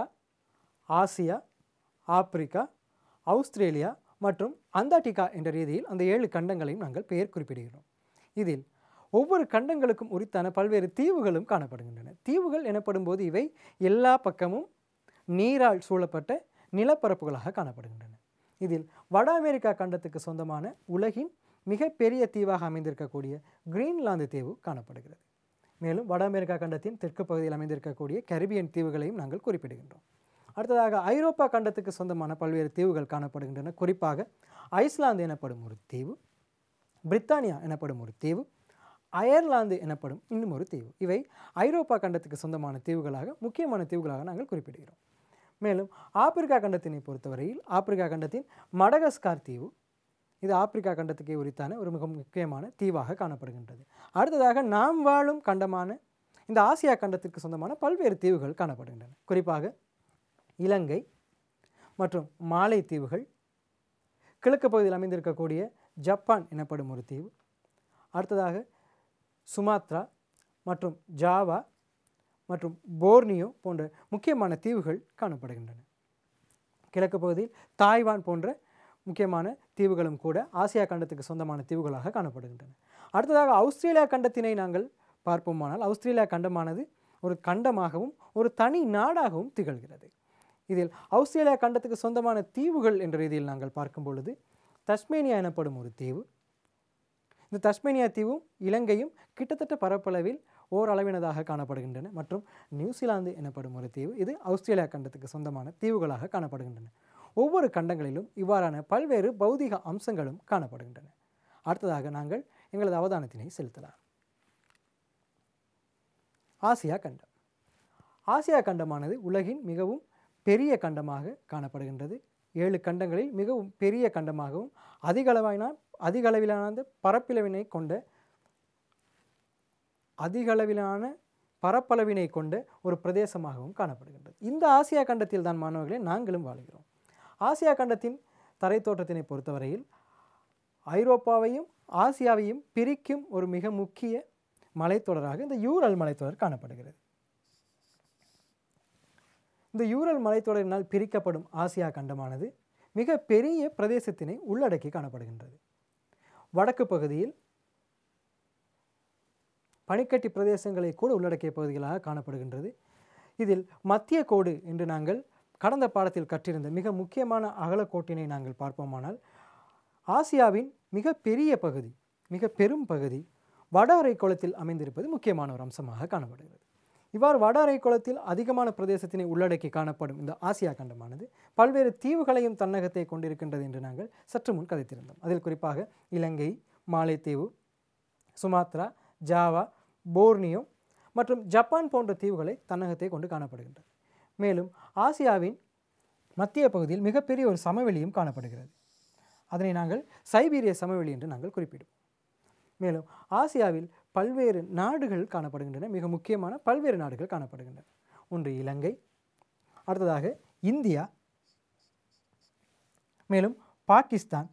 A: Asia Africa Australia மற்றும் அந்தார்டிகா என்ற ரீதியில் அந்த ஏழு கண்டங்களையும் நாங்கள் பெயர் குறிப்பிடுகிறோம் இதில் ஒவ்வொரு கண்டங்களுக்கும் உரித்தான பல்வேறு தீவுகளும் காணப்படுகின்றன தீவுகள் எனப்படும் போது இவை எல்லா பக்கமும் நீரால் சூழப்பட்ட நிலப்பரப்புகளாக காணப்படுகின்றன இதில் வட அமெரிக்கா கண்டத்துக்கு சொந்தமான உலகின் மிகப்பெரிய தீவாக அமைந்திருக்கக்கூடிய கிரீன்லாந்து தீவு காணப்படுகிறது மேலும் வட அமெரிக்கா கண்டத்தின் தெற்கு பகுதியில் அமைந்திருக்கக்கூடிய கரிபியன் தீவுகளையும் நாங்கள் குறிப்பிடுகின்றோம் அடுத்ததாக ஐரோப்பா கண்டத்துக்கு சொந்தமான பல்வேறு தீவுகள் காணப்படுகின்றன குறிப்பாக ஐஸ்லாந்து எனப்படும் ஒரு தீவு பிரித்தானியா எனப்படும் ஒரு தீவு அயர்லாந்து எனப்படும் இன்னும் ஒரு தீவு இவை ஐரோப்பா கண்டத்துக்கு சொந்தமான தீவுகளாக முக்கியமான தீவுகளாக நாங்கள் குறிப்பிடுகிறோம் மேலும் ஆப்பிரிக்கா கண்டத்தினை பொறுத்தவரையில் ஆப்பிரிக்கா கண்டத்தின் மடகஸ்கார் தீவு இது ஆப்பிரிக்கா கண்டத்துக்கே உரித்தான ஒரு மிக முக்கியமான தீவாக காணப்படுகின்றது அடுத்ததாக நாம் வாழும் கண்டமான இந்த ஆசியா கண்டத்திற்கு சொந்தமான பல்வேறு தீவுகள் காணப்படுகின்றன குறிப்பாக இலங்கை மற்றும் மாலை தீவுகள் கிழக்கு பகுதியில் அமைந்திருக்கக்கூடிய ஜப்பான் எனப்படும் ஒரு தீவு அடுத்ததாக சுமாத்ரா மற்றும் ஜாவா மற்றும் போர்னியோ போன்ற முக்கியமான தீவுகள் காணப்படுகின்றன கிழக்கு பகுதியில் தாய்வான் போன்ற முக்கியமான தீவுகளும் கூட ஆசியா கண்டத்துக்கு சொந்தமான தீவுகளாக காணப்படுகின்றன அடுத்ததாக ஆஸ்திரேலியா கண்டத்தினை நாங்கள் பார்ப்போமானால் ஆஸ்திரேலியா கண்டமானது ஒரு கண்டமாகவும் ஒரு தனி நாடாகவும் திகழ்கிறது இதில் ஆஸ்திரேலியா கண்டத்துக்கு சொந்தமான தீவுகள் என்ற ரீதியில் நாங்கள் பார்க்கும் பொழுது தஸ்மேனியா எனப்படும் ஒரு தீவு இந்த தஸ்மேனியா தீவும் இலங்கையும் கிட்டத்தட்ட பரப்பளவில் ஓரளவினதாக காணப்படுகின்றன மற்றும் நியூசிலாந்து எனப்படும் ஒரு தீவு இது ஆஸ்திரேலியா கண்டத்துக்கு சொந்தமான தீவுகளாக காணப்படுகின்றன ஒவ்வொரு கண்டங்களிலும் இவ்வாறான பல்வேறு பௌதிக அம்சங்களும் காணப்படுகின்றன அடுத்ததாக நாங்கள் எங்களது அவதானத்தினை செலுத்தலாம் ஆசியா கண்டம் ஆசியா கண்டமானது உலகின் மிகவும் பெரிய கண்டமாக காணப்படுகின்றது ஏழு கண்டங்களில் மிகவும் பெரிய கண்டமாகவும் அதிக அளவான அதிக அளவிலான பரப்பிளவினை கொண்ட அதிக அளவிலான பரப்பளவினை கொண்ட ஒரு பிரதேசமாகவும் காணப்படுகின்றது இந்த ஆசியா கண்டத்தில் தான் மாணவர்களே நாங்களும் வாழ்கிறோம் ஆசியா கண்டத்தின் தரைத்தோற்றத்தினை பொறுத்தவரையில் ஐரோப்பாவையும் ஆசியாவையும் பிரிக்கும் ஒரு மிக முக்கிய மலைத்தொடராக இந்த யூரல் மலைத்தொடர் காணப்படுகிறது இந்த யூரல் மலைத்தொடரினால் பிரிக்கப்படும் ஆசியா கண்டமானது மிக பெரிய பிரதேசத்தினை உள்ளடக்கி காணப்படுகின்றது வடக்கு பகுதியில் பனிக்கட்டி பிரதேசங்களை கூட உள்ளடக்கிய பகுதிகளாக காணப்படுகின்றது இதில் மத்திய கோடு என்று நாங்கள் கடந்த பாடத்தில் கற்றிருந்த மிக முக்கியமான அகலக்கோட்டினை நாங்கள் பார்ப்போமானால் ஆசியாவின் மிக பெரிய பகுதி மிக பெரும் பகுதி வட அரைக்கோளத்தில் அமைந்திருப்பது முக்கியமான ஒரு அம்சமாக காணப்படுகிறது இவ்வாறு வட அரைக்கோளத்தில் அதிகமான பிரதேசத்தினை உள்ளடக்கி காணப்படும் இந்த ஆசியா கண்டமானது பல்வேறு தீவுகளையும் தன்னகத்தை கொண்டிருக்கின்றது என்று நாங்கள் சற்று முன் கதைத்திருந்தோம் அதில் குறிப்பாக இலங்கை மாலைத்தீவு சுமாத்ரா ஜாவா போர்னியோ மற்றும் ஜப்பான் போன்ற தீவுகளை தன்னகத்தை கொண்டு காணப்படுகின்றது மேலும் ஆசியாவின் மத்திய பகுதியில் மிகப்பெரிய ஒரு சமவெளியும் காணப்படுகிறது அதனை நாங்கள் சைபீரிய சமவெளி என்று நாங்கள் குறிப்பிடுவோம் மேலும் ஆசியாவில் பல்வேறு நாடுகள் காணப்படுகின்றன மிக முக்கியமான பல்வேறு நாடுகள் காணப்படுகின்றன ஒன்று இலங்கை அடுத்ததாக இந்தியா மேலும் பாகிஸ்தான்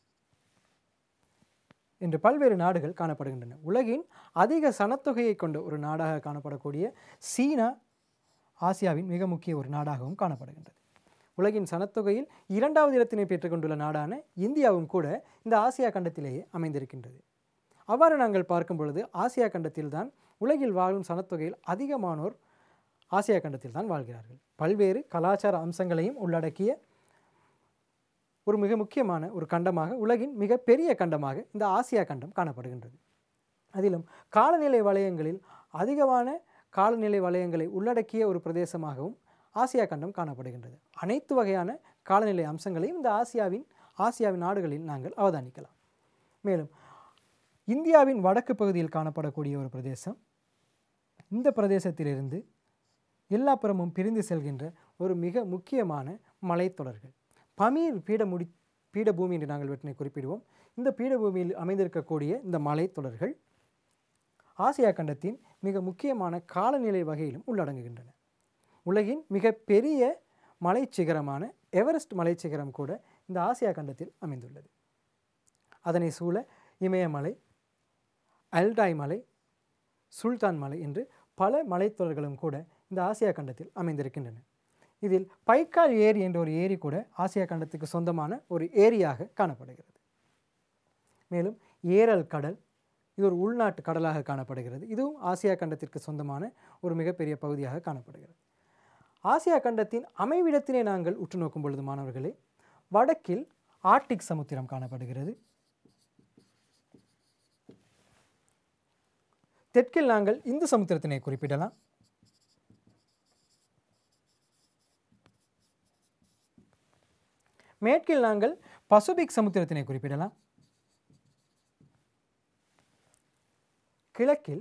A: என்று பல்வேறு நாடுகள் காணப்படுகின்றன உலகின் அதிக சனத்தொகையை கொண்ட ஒரு நாடாக காணப்படக்கூடிய சீனா ஆசியாவின் மிக முக்கிய ஒரு நாடாகவும் காணப்படுகின்றது உலகின் சனத்தொகையில் இரண்டாவது இடத்தினை பெற்றுக்கொண்டுள்ள நாடான இந்தியாவும் கூட இந்த ஆசியா கண்டத்திலேயே அமைந்திருக்கின்றது அவ்வாறு நாங்கள் பார்க்கும் பொழுது ஆசியா கண்டத்தில்தான் உலகில் வாழும் சனத்தொகையில் அதிகமானோர் ஆசியா கண்டத்தில் தான் வாழ்கிறார்கள் பல்வேறு கலாச்சார அம்சங்களையும் உள்ளடக்கிய ஒரு மிக முக்கியமான ஒரு கண்டமாக உலகின் மிக பெரிய கண்டமாக இந்த ஆசியா கண்டம் காணப்படுகின்றது அதிலும் காலநிலை வலயங்களில் அதிகமான காலநிலை வலயங்களை உள்ளடக்கிய ஒரு பிரதேசமாகவும் ஆசியா கண்டம் காணப்படுகின்றது அனைத்து வகையான காலநிலை அம்சங்களையும் இந்த ஆசியாவின் ஆசியாவின் நாடுகளில் நாங்கள் அவதானிக்கலாம் மேலும் இந்தியாவின் வடக்கு பகுதியில் காணப்படக்கூடிய ஒரு பிரதேசம் இந்த பிரதேசத்திலிருந்து எல்லா புறமும் பிரிந்து செல்கின்ற ஒரு மிக முக்கியமான மலைத்தொடர்கள் பமீர் பீடமுடி பீடபூமி என்று நாங்கள் இவற்றினை குறிப்பிடுவோம் இந்த பீடபூமியில் அமைந்திருக்கக்கூடிய இந்த மலைத்தொடர்கள் ஆசியா கண்டத்தின் மிக முக்கியமான காலநிலை வகையிலும் உள்ளடங்குகின்றன உலகின் மிக பெரிய மலைச்சிகரமான எவரெஸ்ட் மலைச்சிகரம் கூட இந்த ஆசியா கண்டத்தில் அமைந்துள்ளது அதனை சூழ இமயமலை அல்டாய் மலை சுல்தான் மலை என்று பல மலைத்தொடர்களும் கூட இந்த ஆசியா கண்டத்தில் அமைந்திருக்கின்றன இதில் பைக்கால் ஏரி என்ற ஒரு ஏரி கூட ஆசியா கண்டத்துக்கு சொந்தமான ஒரு ஏரியாக காணப்படுகிறது மேலும் ஏரல் கடல் இது ஒரு உள்நாட்டு கடலாக காணப்படுகிறது இதுவும் ஆசியா கண்டத்திற்கு சொந்தமான ஒரு மிகப்பெரிய பகுதியாக காணப்படுகிறது ஆசியா கண்டத்தின் அமைவிடத்தினை நாங்கள் உற்று நோக்கும் பொழுது மாணவர்களே வடக்கில் ஆர்டிக் சமுத்திரம் காணப்படுகிறது தெற்கில் நாங்கள் இந்து சமுத்திரத்தினை குறிப்பிடலாம் மேற்கில் நாங்கள் பசுபிக் சமுத்திரத்தினை குறிப்பிடலாம் கிழக்கில்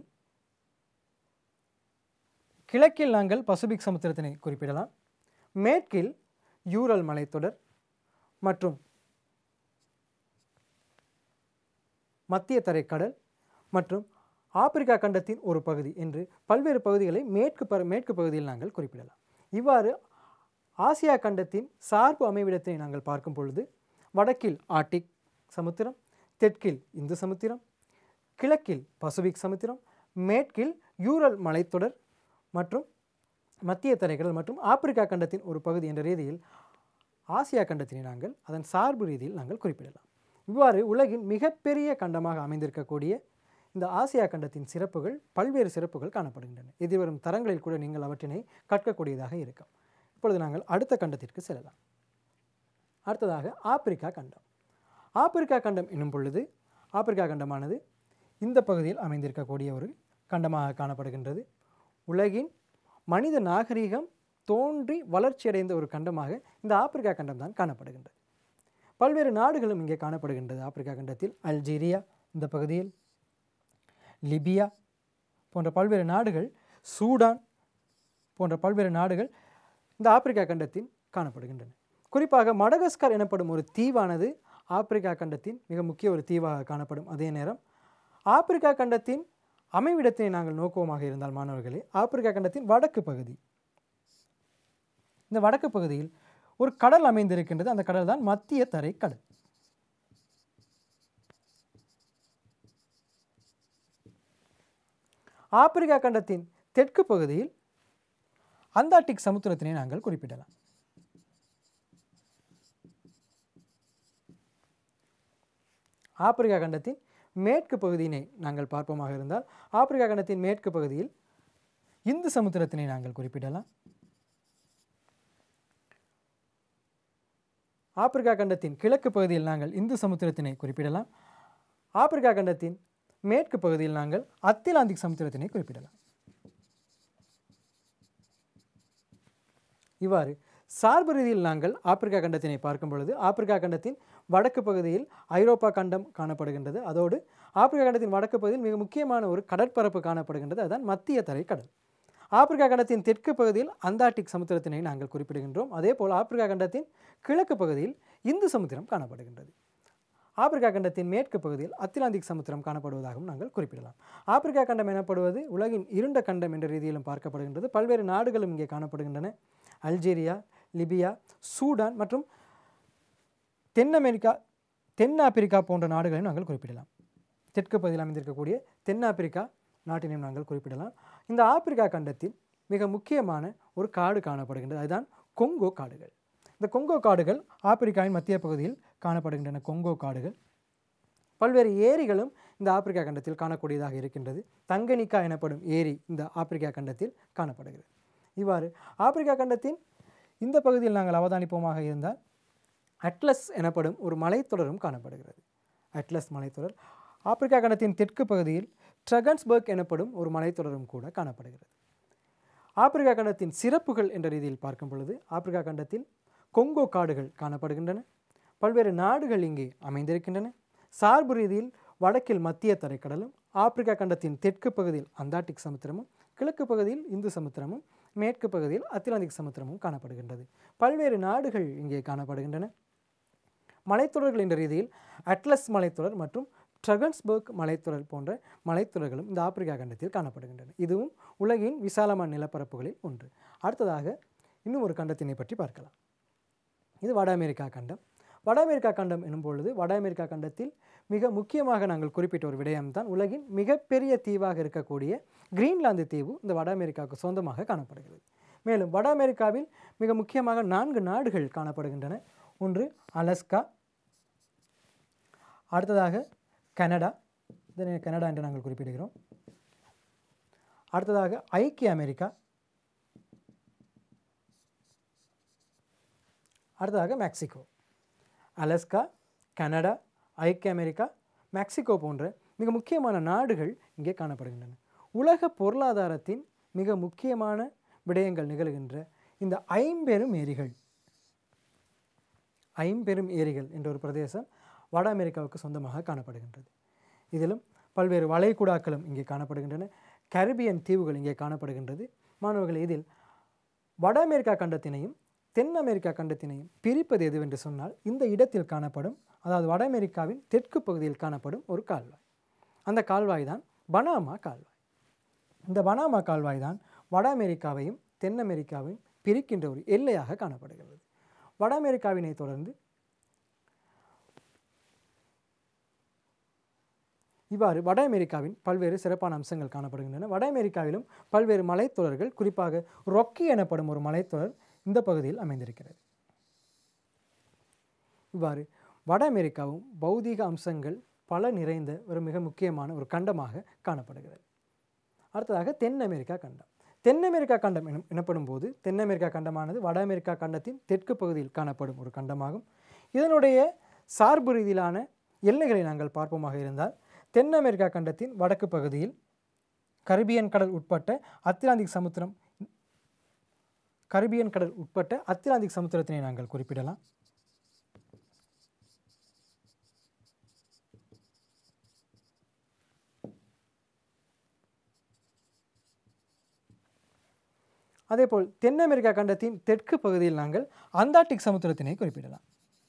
A: கிழக்கில் நாங்கள் பசுபிக் சமுத்திரத்தினை குறிப்பிடலாம் மேற்கில் யூரல் மலைத்தொடர் மற்றும் மத்திய தரைக்கடல் மற்றும் ஆப்பிரிக்கா கண்டத்தின் ஒரு பகுதி என்று பல்வேறு பகுதிகளை மேற்கு ப மேற்கு பகுதியில் நாங்கள் குறிப்பிடலாம் இவ்வாறு ஆசியா கண்டத்தின் சார்பு அமைவிடத்தை நாங்கள் பார்க்கும் பொழுது வடக்கில் ஆர்டிக் சமுத்திரம் தெற்கில் இந்து சமுத்திரம் கிழக்கில் பசிபிக் சமுத்திரம் மேற்கில் யூரல் மலைத்தொடர் மற்றும் மத்திய தரைக்கடல் மற்றும் ஆப்பிரிக்கா கண்டத்தின் ஒரு பகுதி என்ற ரீதியில் ஆசியா கண்டத்தினை நாங்கள் அதன் சார்பு ரீதியில் நாங்கள் குறிப்பிடலாம் இவ்வாறு உலகின் மிகப்பெரிய கண்டமாக அமைந்திருக்கக்கூடிய இந்த ஆசியா கண்டத்தின் சிறப்புகள் பல்வேறு சிறப்புகள் காணப்படுகின்றன எதிர்வரும் தரங்களில் கூட நீங்கள் அவற்றினை கற்கக்கூடியதாக இருக்கும் இப்பொழுது நாங்கள் அடுத்த கண்டத்திற்கு செல்லலாம் அடுத்ததாக ஆப்பிரிக்கா கண்டம் ஆப்பிரிக்கா கண்டம் என்னும் பொழுது ஆப்பிரிக்கா கண்டமானது இந்த பகுதியில் அமைந்திருக்கக்கூடிய ஒரு கண்டமாக காணப்படுகின்றது உலகின் மனித நாகரிகம் தோன்றி வளர்ச்சியடைந்த ஒரு கண்டமாக இந்த ஆப்பிரிக்கா கண்டம் தான் காணப்படுகின்றது பல்வேறு நாடுகளும் இங்கே காணப்படுகின்றது ஆப்பிரிக்கா கண்டத்தில் அல்ஜீரியா இந்த பகுதியில் லிபியா போன்ற பல்வேறு நாடுகள் சூடான் போன்ற பல்வேறு நாடுகள் இந்த ஆப்பிரிக்கா கண்டத்தில் காணப்படுகின்றன குறிப்பாக மடகஸ்கர் எனப்படும் ஒரு தீவானது ஆப்பிரிக்கா கண்டத்தின் மிக முக்கிய ஒரு தீவாக காணப்படும் அதே நேரம் ஆப்பிரிக்கா கண்டத்தின் அமைவிடத்தை நாங்கள் நோக்குவோமாக இருந்தால் மாணவர்களே ஆப்பிரிக்கா கண்டத்தின் வடக்கு பகுதி இந்த வடக்கு பகுதியில் ஒரு கடல் அமைந்திருக்கின்றது அந்த கடல் தான் மத்திய தரை கடல் ஆப்பிரிக்கா கண்டத்தின் தெற்கு பகுதியில் அந்தார்டிக் சமுத்திரத்தினை நாங்கள் குறிப்பிடலாம் ஆப்பிரிக்கா கண்டத்தின் மேற்கு பகுதியினை நாங்கள் பார்ப்போமாக இருந்தால் ஆப்பிரிக்கா கண்டத்தின் மேற்கு பகுதியில் இந்து சமுத்திரத்தினை நாங்கள் குறிப்பிடலாம் ஆப்பிரிக்கா கண்டத்தின் கிழக்கு பகுதியில் நாங்கள் இந்து சமுத்திரத்தினை குறிப்பிடலாம் ஆப்பிரிக்கா கண்டத்தின் மேற்கு பகுதியில் நாங்கள் அத்திலாந்திக் சமுத்திரத்தினை குறிப்பிடலாம் இவ்வாறு சார்பு ரீதியில் நாங்கள் ஆப்பிரிக்கா கண்டத்தினை பார்க்கும் பொழுது ஆப்பிரிக்கா கண்டத்தின் வடக்கு பகுதியில் ஐரோப்பா கண்டம் காணப்படுகின்றது அதோடு ஆப்பிரிக்கா கண்டத்தின் வடக்கு பகுதியில் மிக முக்கியமான ஒரு கடற்பரப்பு காணப்படுகின்றது அதுதான் மத்திய தரை கடல் ஆப்பிரிக்கா கண்டத்தின் தெற்கு பகுதியில் அந்தார்டிக் சமுத்திரத்தினை நாங்கள் குறிப்பிடுகின்றோம் அதே போல் ஆப்பிரிக்கா கண்டத்தின் கிழக்கு பகுதியில் இந்து சமுத்திரம் காணப்படுகின்றது ஆப்பிரிக்கா கண்டத்தின் மேற்கு பகுதியில் அத்திலாந்திக் சமுத்திரம் காணப்படுவதாகவும் நாங்கள் குறிப்பிடலாம் ஆப்பிரிக்கா கண்டம் எனப்படுவது உலகின் இருண்ட கண்டம் என்ற ரீதியிலும் பார்க்கப்படுகின்றது பல்வேறு நாடுகளும் இங்கே காணப்படுகின்றன அல்ஜீரியா லிபியா சூடான் மற்றும் தென் அமெரிக்கா தென் ஆப்பிரிக்கா போன்ற நாடுகளையும் நாங்கள் குறிப்பிடலாம் தெற்கு பகுதியில் அமைந்திருக்கக்கூடிய தென்னாப்பிரிக்கா நாட்டினையும் நாங்கள் குறிப்பிடலாம் இந்த ஆப்பிரிக்கா கண்டத்தில் மிக முக்கியமான ஒரு காடு காணப்படுகின்றது அதுதான் கொங்கோ காடுகள் இந்த கொங்கோ காடுகள் ஆப்பிரிக்காவின் மத்திய பகுதியில் காணப்படுகின்றன கொங்கோ காடுகள் பல்வேறு ஏரிகளும் இந்த ஆப்பிரிக்கா கண்டத்தில் காணக்கூடியதாக இருக்கின்றது தங்கனிக்கா எனப்படும் ஏரி இந்த ஆப்பிரிக்கா கண்டத்தில் காணப்படுகிறது இவ்வாறு ஆப்பிரிக்கா கண்டத்தின் இந்த பகுதியில் நாங்கள் அவதானிப்போமாக இருந்தால் அட்லஸ் எனப்படும் ஒரு மலைத்தொடரும் காணப்படுகிறது அட்லஸ் மலைத்தொடர் ஆப்பிரிக்கா கண்டத்தின் தெற்கு பகுதியில் ட்ரகன்ஸ்பர்க் எனப்படும் ஒரு மலைத்தொடரும் கூட காணப்படுகிறது ஆப்பிரிக்கா கண்டத்தின் சிறப்புகள் என்ற ரீதியில் பார்க்கும் பொழுது ஆப்பிரிக்கா கண்டத்தில் கொங்கோ காடுகள் காணப்படுகின்றன பல்வேறு நாடுகள் இங்கே அமைந்திருக்கின்றன சார்பு ரீதியில் வடக்கில் மத்திய தரைக்கடலும் ஆப்பிரிக்கா கண்டத்தின் தெற்கு பகுதியில் அந்தார்டிக் சமுத்திரமும் கிழக்கு பகுதியில் இந்து சமுத்திரமும் மேற்கு பகுதியில் அத்திலாந்திக் சமுத்திரமும் காணப்படுகின்றது பல்வேறு நாடுகள் இங்கே காணப்படுகின்றன மலைத்தொடர்கள் என்ற ரீதியில் அட்லஸ் மலைத்தொடர் மற்றும் ட்ரகன்ஸ்பர்க் மலைத்தொடர் போன்ற மலைத்தொடர்களும் இந்த ஆப்பிரிக்கா கண்டத்தில் காணப்படுகின்றன இதுவும் உலகின் விசாலமான நிலப்பரப்புகளில் ஒன்று அடுத்ததாக இன்னும் ஒரு கண்டத்தினை பற்றி பார்க்கலாம் இது வட அமெரிக்கா கண்டம் வட அமெரிக்கா கண்டம் எனும் பொழுது வட அமெரிக்கா கண்டத்தில் மிக முக்கியமாக நாங்கள் குறிப்பிட்ட ஒரு விடயம்தான் உலகின் மிகப்பெரிய தீவாக இருக்கக்கூடிய கிரீன்லாந்து தீவு இந்த வட அமெரிக்காவுக்கு சொந்தமாக காணப்படுகிறது மேலும் வட அமெரிக்காவில் மிக முக்கியமாக நான்கு நாடுகள் காணப்படுகின்றன ஒன்று அலஸ்கா அடுத்ததாக கனடா இதனை கனடா என்று நாங்கள் குறிப்பிடுகிறோம் அடுத்ததாக ஐக்கிய அமெரிக்கா அடுத்ததாக மெக்சிகோ அலஸ்கா கனடா ஐக்கிய அமெரிக்கா மெக்சிகோ போன்ற மிக முக்கியமான நாடுகள் இங்கே காணப்படுகின்றன உலக பொருளாதாரத்தின் மிக முக்கியமான விடயங்கள் நிகழ்கின்ற இந்த ஐம்பெரும் ஏரிகள் ஐம்பெரும் ஏரிகள் என்ற ஒரு பிரதேசம் வட அமெரிக்காவுக்கு சொந்தமாக காணப்படுகின்றது இதிலும் பல்வேறு வளைகுடாக்களும் இங்கே காணப்படுகின்றன கரிபியன் தீவுகள் இங்கே காணப்படுகின்றது மாணவர்கள் இதில் வட அமெரிக்கா கண்டத்தினையும் தென் அமெரிக்கா கண்டத்தினையும் பிரிப்பது எதுவென்று சொன்னால் இந்த இடத்தில் காணப்படும் அதாவது வட அமெரிக்காவின் தெற்கு பகுதியில் காணப்படும் ஒரு கால்வாய் அந்த கால்வாய் தான் பனாமா கால்வாய் இந்த பனாமா கால்வாய் தான் வட அமெரிக்காவையும் தென் அமெரிக்காவையும் பிரிக்கின்ற ஒரு எல்லையாக காணப்படுகிறது வட அமெரிக்காவினை தொடர்ந்து இவ்வாறு வட அமெரிக்காவின் பல்வேறு சிறப்பான அம்சங்கள் காணப்படுகின்றன வட அமெரிக்காவிலும் பல்வேறு மலைத்தொடர்கள் குறிப்பாக ரொக்கி எனப்படும் ஒரு மலைத்தொடர் இந்த பகுதியில் அமைந்திருக்கிறது இவ்வாறு வட அமெரிக்காவும் பௌதீக அம்சங்கள் பல நிறைந்த ஒரு மிக முக்கியமான ஒரு கண்டமாக காணப்படுகிறது அடுத்ததாக தென் அமெரிக்கா கண்டம் தென் அமெரிக்கா கண்டம் எனும் எனப்படும் போது தென் அமெரிக்கா கண்டமானது வட அமெரிக்கா கண்டத்தின் தெற்கு பகுதியில் காணப்படும் ஒரு கண்டமாகும் இதனுடைய சார்பு ரீதியிலான எல்லைகளை நாங்கள் பார்ப்போமாக இருந்தால் தென் அமெரிக்கா கண்டத்தின் வடக்கு பகுதியில் கரிபியன் கடல் உட்பட்ட அத்திலாந்திக் சமுத்திரம் கரிபியன் கடல் உட்பட்ட அத்திலாந்திக் சமுத்திரத்தினை நாங்கள் குறிப்பிடலாம் அதேபோல் தென் அமெரிக்கா கண்டத்தின் தெற்கு பகுதியில் நாங்கள் அந்தார்டிக் சமுத்திரத்தினை குறிப்பிடலாம்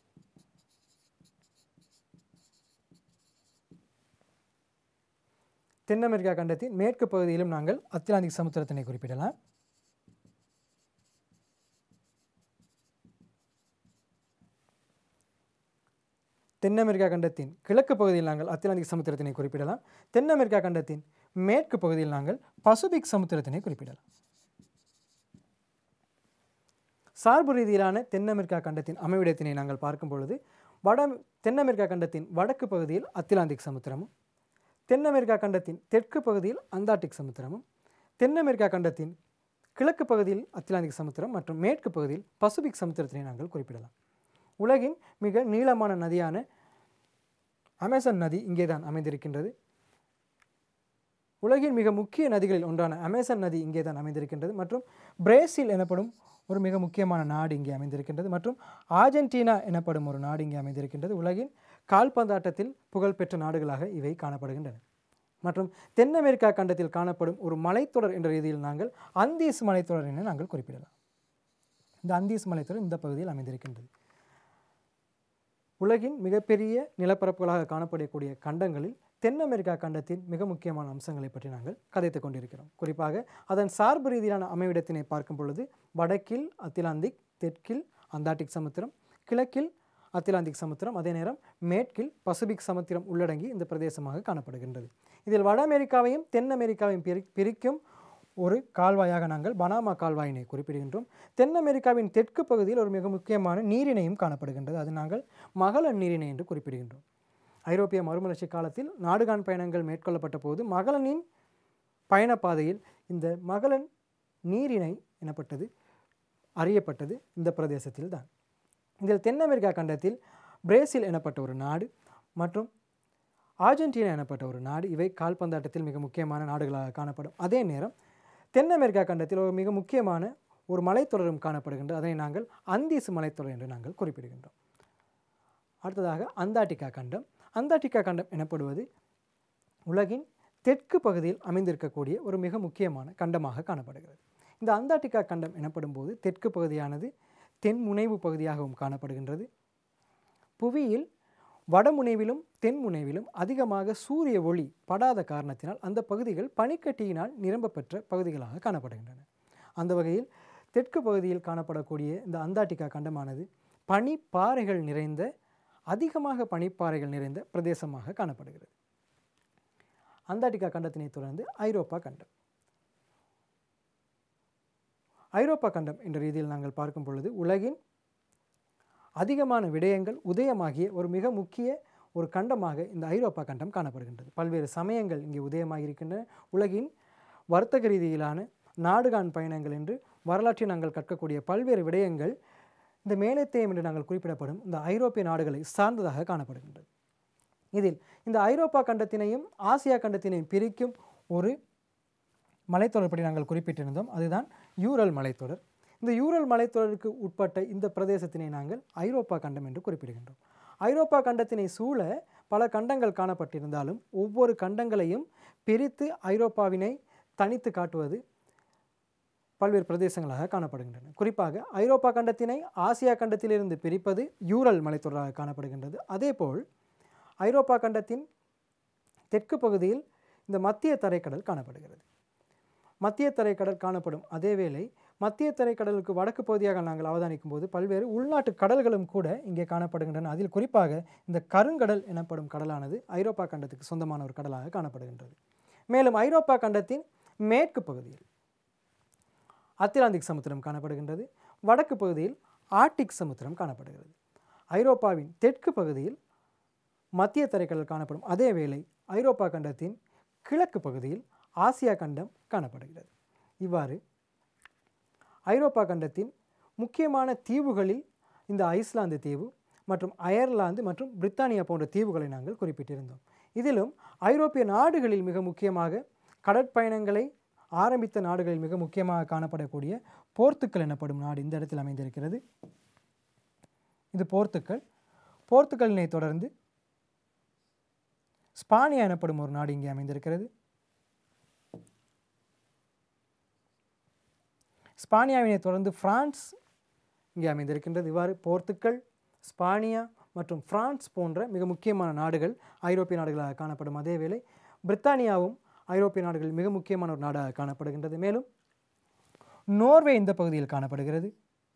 A: தென் அமெரிக்கா கண்டத்தின் மேற்கு பகுதியிலும் நாங்கள் அத்திலாந்திக் சமுத்திரத்தினை குறிப்பிடலாம் தென் அமெரிக்கா கண்டத்தின் கிழக்கு பகுதியில் நாங்கள் அத்திலாந்திக் சமுத்திரத்தினை குறிப்பிடலாம் தென் அமெரிக்கா கண்டத்தின் மேற்கு பகுதியில் நாங்கள் பசிபிக் சமுத்திரத்தினை குறிப்பிடலாம் சார்பு ரீதியிலான தென் அமெரிக்கா கண்டத்தின் அமைவிடத்தினை நாங்கள் பார்க்கும் பொழுது வட தென் அமெரிக்கா கண்டத்தின் வடக்கு பகுதியில் அத்திலாந்திக் சமுத்திரமும் தென் அமெரிக்கா கண்டத்தின் தெற்கு பகுதியில் அந்தார்டிக் சமுத்திரமும் தென் அமெரிக்கா கண்டத்தின் கிழக்கு பகுதியில் அத்திலாந்திக் சமுத்திரம் மற்றும் மேற்கு பகுதியில் பசிபிக் சமுத்திரத்தினை நாங்கள் குறிப்பிடலாம் உலகின் மிக நீளமான நதியான அமேசான் நதி இங்கே தான் அமைந்திருக்கின்றது உலகின் மிக முக்கிய நதிகளில் ஒன்றான அமேசான் நதி இங்கே தான் அமைந்திருக்கின்றது மற்றும் பிரேசில் எனப்படும் ஒரு மிக முக்கியமான நாடு இங்கே அமைந்திருக்கின்றது மற்றும் ஆர்ஜென்டினா எனப்படும் ஒரு நாடு இங்கே அமைந்திருக்கின்றது உலகின் கால்பந்தாட்டத்தில் புகழ்பெற்ற நாடுகளாக இவை காணப்படுகின்றன மற்றும் தென் அமெரிக்கா கண்டத்தில் காணப்படும் ஒரு மலைத்தொடர் என்ற ரீதியில் நாங்கள் அந்தீஸ் மலைத்தொடர் என நாங்கள் குறிப்பிடலாம் இந்த அந்தீஸ் மலைத்தொடர் இந்த பகுதியில் அமைந்திருக்கின்றது உலகின் மிகப்பெரிய நிலப்பரப்புகளாக காணப்படக்கூடிய கண்டங்களில் தென் அமெரிக்கா கண்டத்தின் மிக முக்கியமான அம்சங்களை பற்றி நாங்கள் கதைத்து கொண்டிருக்கிறோம் குறிப்பாக அதன் சார்பு ரீதியிலான அமைவிடத்தினை பார்க்கும் பொழுது வடக்கில் அத்திலாந்திக் தெற்கில் அந்தார்டிக் சமுத்திரம் கிழக்கில் அத்திலாந்திக் சமுத்திரம் அதே நேரம் மேற்கில் பசிபிக் சமுத்திரம் உள்ளடங்கி இந்த பிரதேசமாக காணப்படுகின்றது இதில் வட அமெரிக்காவையும் தென் அமெரிக்காவையும் பிரி பிரிக்கும் ஒரு கால்வாயாக நாங்கள் பனாமா கால்வாயினை குறிப்பிடுகின்றோம் தென் அமெரிக்காவின் தெற்கு பகுதியில் ஒரு மிக முக்கியமான நீரிணையும் காணப்படுகின்றது அது நாங்கள் மகளன் நீரிணை என்று குறிப்பிடுகின்றோம் ஐரோப்பிய மறுமலர்ச்சி காலத்தில் நாடுகான் பயணங்கள் மேற்கொள்ளப்பட்ட போது மகளனின் பயணப்பாதையில் இந்த மகளன் நீரிணை எனப்பட்டது அறியப்பட்டது இந்த பிரதேசத்தில் தான் இதில் தென் அமெரிக்கா கண்டத்தில் பிரேசில் எனப்பட்ட ஒரு நாடு மற்றும் ஆர்ஜென்டினா எனப்பட்ட ஒரு நாடு இவை கால்பந்தாட்டத்தில் மிக முக்கியமான நாடுகளாக காணப்படும் அதே நேரம் தென் அமெரிக்கா கண்டத்தில் ஒரு மிக முக்கியமான ஒரு மலைத்தொடரும் காணப்படுகின்றது அதனை நாங்கள் அந்தீசு மலைத்தொடர் என்று நாங்கள் குறிப்பிடுகின்றோம் அடுத்ததாக அந்தார்டிகா கண்டம் அந்தார்டிகா கண்டம் எனப்படுவது உலகின் தெற்கு பகுதியில் அமைந்திருக்கக்கூடிய ஒரு மிக முக்கியமான கண்டமாக காணப்படுகிறது இந்த அந்தார்டிகா கண்டம் எனப்படும் போது தெற்கு பகுதியானது தென் முனைவு பகுதியாகவும் காணப்படுகின்றது புவியில் வடமுனைவிலும் தென்முனைவிலும் அதிகமாக சூரிய ஒளி படாத காரணத்தினால் அந்த பகுதிகள் பனிக்கட்டியினால் நிரம்பப்பெற்ற பகுதிகளாக காணப்படுகின்றன அந்த வகையில் தெற்கு பகுதியில் காணப்படக்கூடிய இந்த அந்தார்டிகா கண்டமானது பனிப்பாறைகள் நிறைந்த அதிகமாக பனிப்பாறைகள் நிறைந்த பிரதேசமாக காணப்படுகிறது அந்தார்டிகா கண்டத்தினை தொடர்ந்து ஐரோப்பா கண்டம் ஐரோப்பா கண்டம் என்ற ரீதியில் நாங்கள் பார்க்கும் பொழுது உலகின் அதிகமான விடயங்கள் உதயமாகிய ஒரு மிக முக்கிய ஒரு கண்டமாக இந்த ஐரோப்பா கண்டம் காணப்படுகின்றது பல்வேறு சமயங்கள் இங்கே உதயமாகி இருக்கின்றன உலகின் வர்த்தக ரீதியிலான நாடுகான் பயணங்கள் என்று வரலாற்றில் நாங்கள் கற்கக்கூடிய பல்வேறு விடயங்கள் இந்த மேலத்தேயம் என்று நாங்கள் குறிப்பிடப்படும் இந்த ஐரோப்பிய நாடுகளை சார்ந்ததாக காணப்படுகின்றது இதில் இந்த ஐரோப்பா கண்டத்தினையும் ஆசியா கண்டத்தினையும் பிரிக்கும் ஒரு மலைத்தொடர் பற்றி நாங்கள் குறிப்பிட்டிருந்தோம் அதுதான் யூரல் மலைத்தொடர் இந்த யூரல் மலைத்தொடருக்கு உட்பட்ட இந்த பிரதேசத்தினை நாங்கள் ஐரோப்பா கண்டம் என்று குறிப்பிடுகின்றோம் ஐரோப்பா கண்டத்தினை சூழ பல கண்டங்கள் காணப்பட்டிருந்தாலும் ஒவ்வொரு கண்டங்களையும் பிரித்து ஐரோப்பாவினை தனித்து காட்டுவது பல்வேறு பிரதேசங்களாக காணப்படுகின்றன குறிப்பாக ஐரோப்பா கண்டத்தினை ஆசியா கண்டத்திலிருந்து பிரிப்பது யூரல் மலைத்தொடராக காணப்படுகின்றது அதேபோல் ஐரோப்பா கண்டத்தின் தெற்கு பகுதியில் இந்த மத்திய தரைக்கடல் காணப்படுகிறது மத்திய தரைக்கடல் காணப்படும் அதேவேளை மத்திய தரைக்கடலுக்கு வடக்கு பகுதியாக நாங்கள் அவதானிக்கும் போது பல்வேறு உள்நாட்டு கடல்களும் கூட இங்கே காணப்படுகின்றன அதில் குறிப்பாக இந்த கருங்கடல் எனப்படும் கடலானது ஐரோப்பா கண்டத்துக்கு சொந்தமான ஒரு கடலாக காணப்படுகின்றது மேலும் ஐரோப்பா கண்டத்தின் மேற்கு பகுதியில் அத்திலாந்திக் சமுத்திரம் காணப்படுகின்றது வடக்கு பகுதியில் ஆர்டிக் சமுத்திரம் காணப்படுகிறது ஐரோப்பாவின் தெற்கு பகுதியில் மத்திய தரைக்கடல் காணப்படும் அதே வேளை ஐரோப்பா கண்டத்தின் கிழக்கு பகுதியில் ஆசியா கண்டம் காணப்படுகிறது இவ்வாறு ஐரோப்பா கண்டத்தின் முக்கியமான தீவுகளில் இந்த ஐஸ்லாந்து தீவு மற்றும் அயர்லாந்து மற்றும் பிரித்தானியா போன்ற தீவுகளை நாங்கள் குறிப்பிட்டிருந்தோம் இதிலும் ஐரோப்பிய நாடுகளில் மிக முக்கியமாக கடற்பயணங்களை ஆரம்பித்த நாடுகளில் மிக முக்கியமாக காணப்படக்கூடிய போர்த்துக்கல் எனப்படும் நாடு இந்த இடத்தில் அமைந்திருக்கிறது இது போர்த்துக்கல் போர்த்துக்கலினை தொடர்ந்து ஸ்பானியா எனப்படும் ஒரு நாடு இங்கே அமைந்திருக்கிறது ஸ்பானியாவினை தொடர்ந்து பிரான்ஸ் இங்கே அமைந்திருக்கின்றது இவ்வாறு போர்த்துக்கல் ஸ்பானியா மற்றும் பிரான்ஸ் போன்ற மிக முக்கியமான நாடுகள் ஐரோப்பிய நாடுகளாக காணப்படும் அதேவேளை பிரித்தானியாவும் ஐரோப்பிய நாடுகளில் மிக முக்கியமான ஒரு நாடாக காணப்படுகின்றது மேலும் நோர்வே இந்த பகுதியில் காணப்படுகிறது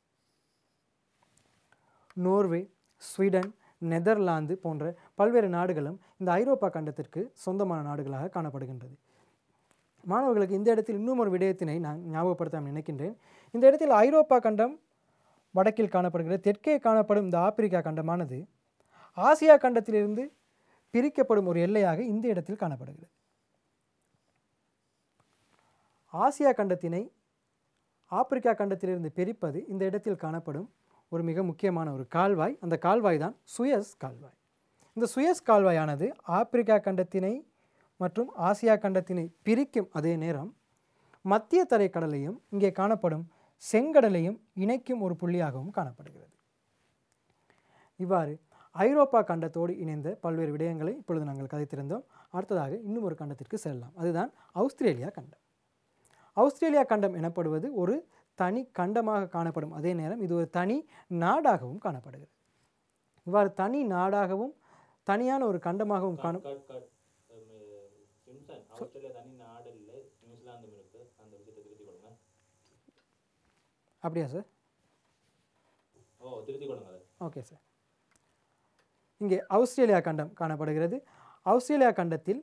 A: நோர்வே ஸ்வீடன் நெதர்லாந்து போன்ற பல்வேறு நாடுகளும் இந்த ஐரோப்பா கண்டத்திற்கு சொந்தமான நாடுகளாக காணப்படுகின்றது மாணவர்களுக்கு இந்த இடத்தில் இன்னும் ஒரு விடயத்தினை நான் ஞாபகப்படுத்த நினைக்கின்றேன் இந்த இடத்தில் ஐரோப்பா கண்டம் வடக்கில் காணப்படுகிறது தெற்கே காணப்படும் இந்த ஆப்பிரிக்கா கண்டமானது ஆசியா கண்டத்திலிருந்து பிரிக்கப்படும் ஒரு எல்லையாக இந்த இடத்தில் காணப்படுகிறது ஆசியா கண்டத்தினை ஆப்பிரிக்கா கண்டத்திலிருந்து பிரிப்பது இந்த இடத்தில் காணப்படும் ஒரு மிக முக்கியமான ஒரு கால்வாய் அந்த கால்வாய் தான் சுயஸ் கால்வாய் இந்த சுயஸ் கால்வாயானது ஆப்பிரிக்கா கண்டத்தினை மற்றும் ஆசியா கண்டத்தினை பிரிக்கும் அதே நேரம் மத்திய தரைக்கடலையும் இங்கே காணப்படும் செங்கடலையும் இணைக்கும் ஒரு புள்ளியாகவும் காணப்படுகிறது இவ்வாறு ஐரோப்பா கண்டத்தோடு இணைந்த பல்வேறு விடயங்களை இப்பொழுது நாங்கள் கதைத்திருந்தோம் அடுத்ததாக இன்னும் ஒரு கண்டத்திற்கு செல்லலாம் அதுதான் ஆஸ்திரேலியா கண்டம் ஆஸ்திரேலியா கண்டம் எனப்படுவது ஒரு தனி கண்டமாக காணப்படும் அதே நேரம் இது ஒரு தனி நாடாகவும் காணப்படுகிறது இவ்வாறு தனி நாடாகவும் தனியான ஒரு கண்டமாகவும் காணும்
B: கட் கட் சிம்சன் ஆஸ்திரேலியா தனி நாடு இல்லை நியூசிலாந்தும் இருக்கு அந்த விஷயத்தை திருத்தி கொடுங்க
A: அப்படியா சார்
B: ஓ திருத்தி கொடுங்க அதை
A: ஓகே சார் இங்கே ஆஸ்திரேலியா கண்டம் காணப்படுகிறது ஆஸ்திரேலியா கண்டத்தில்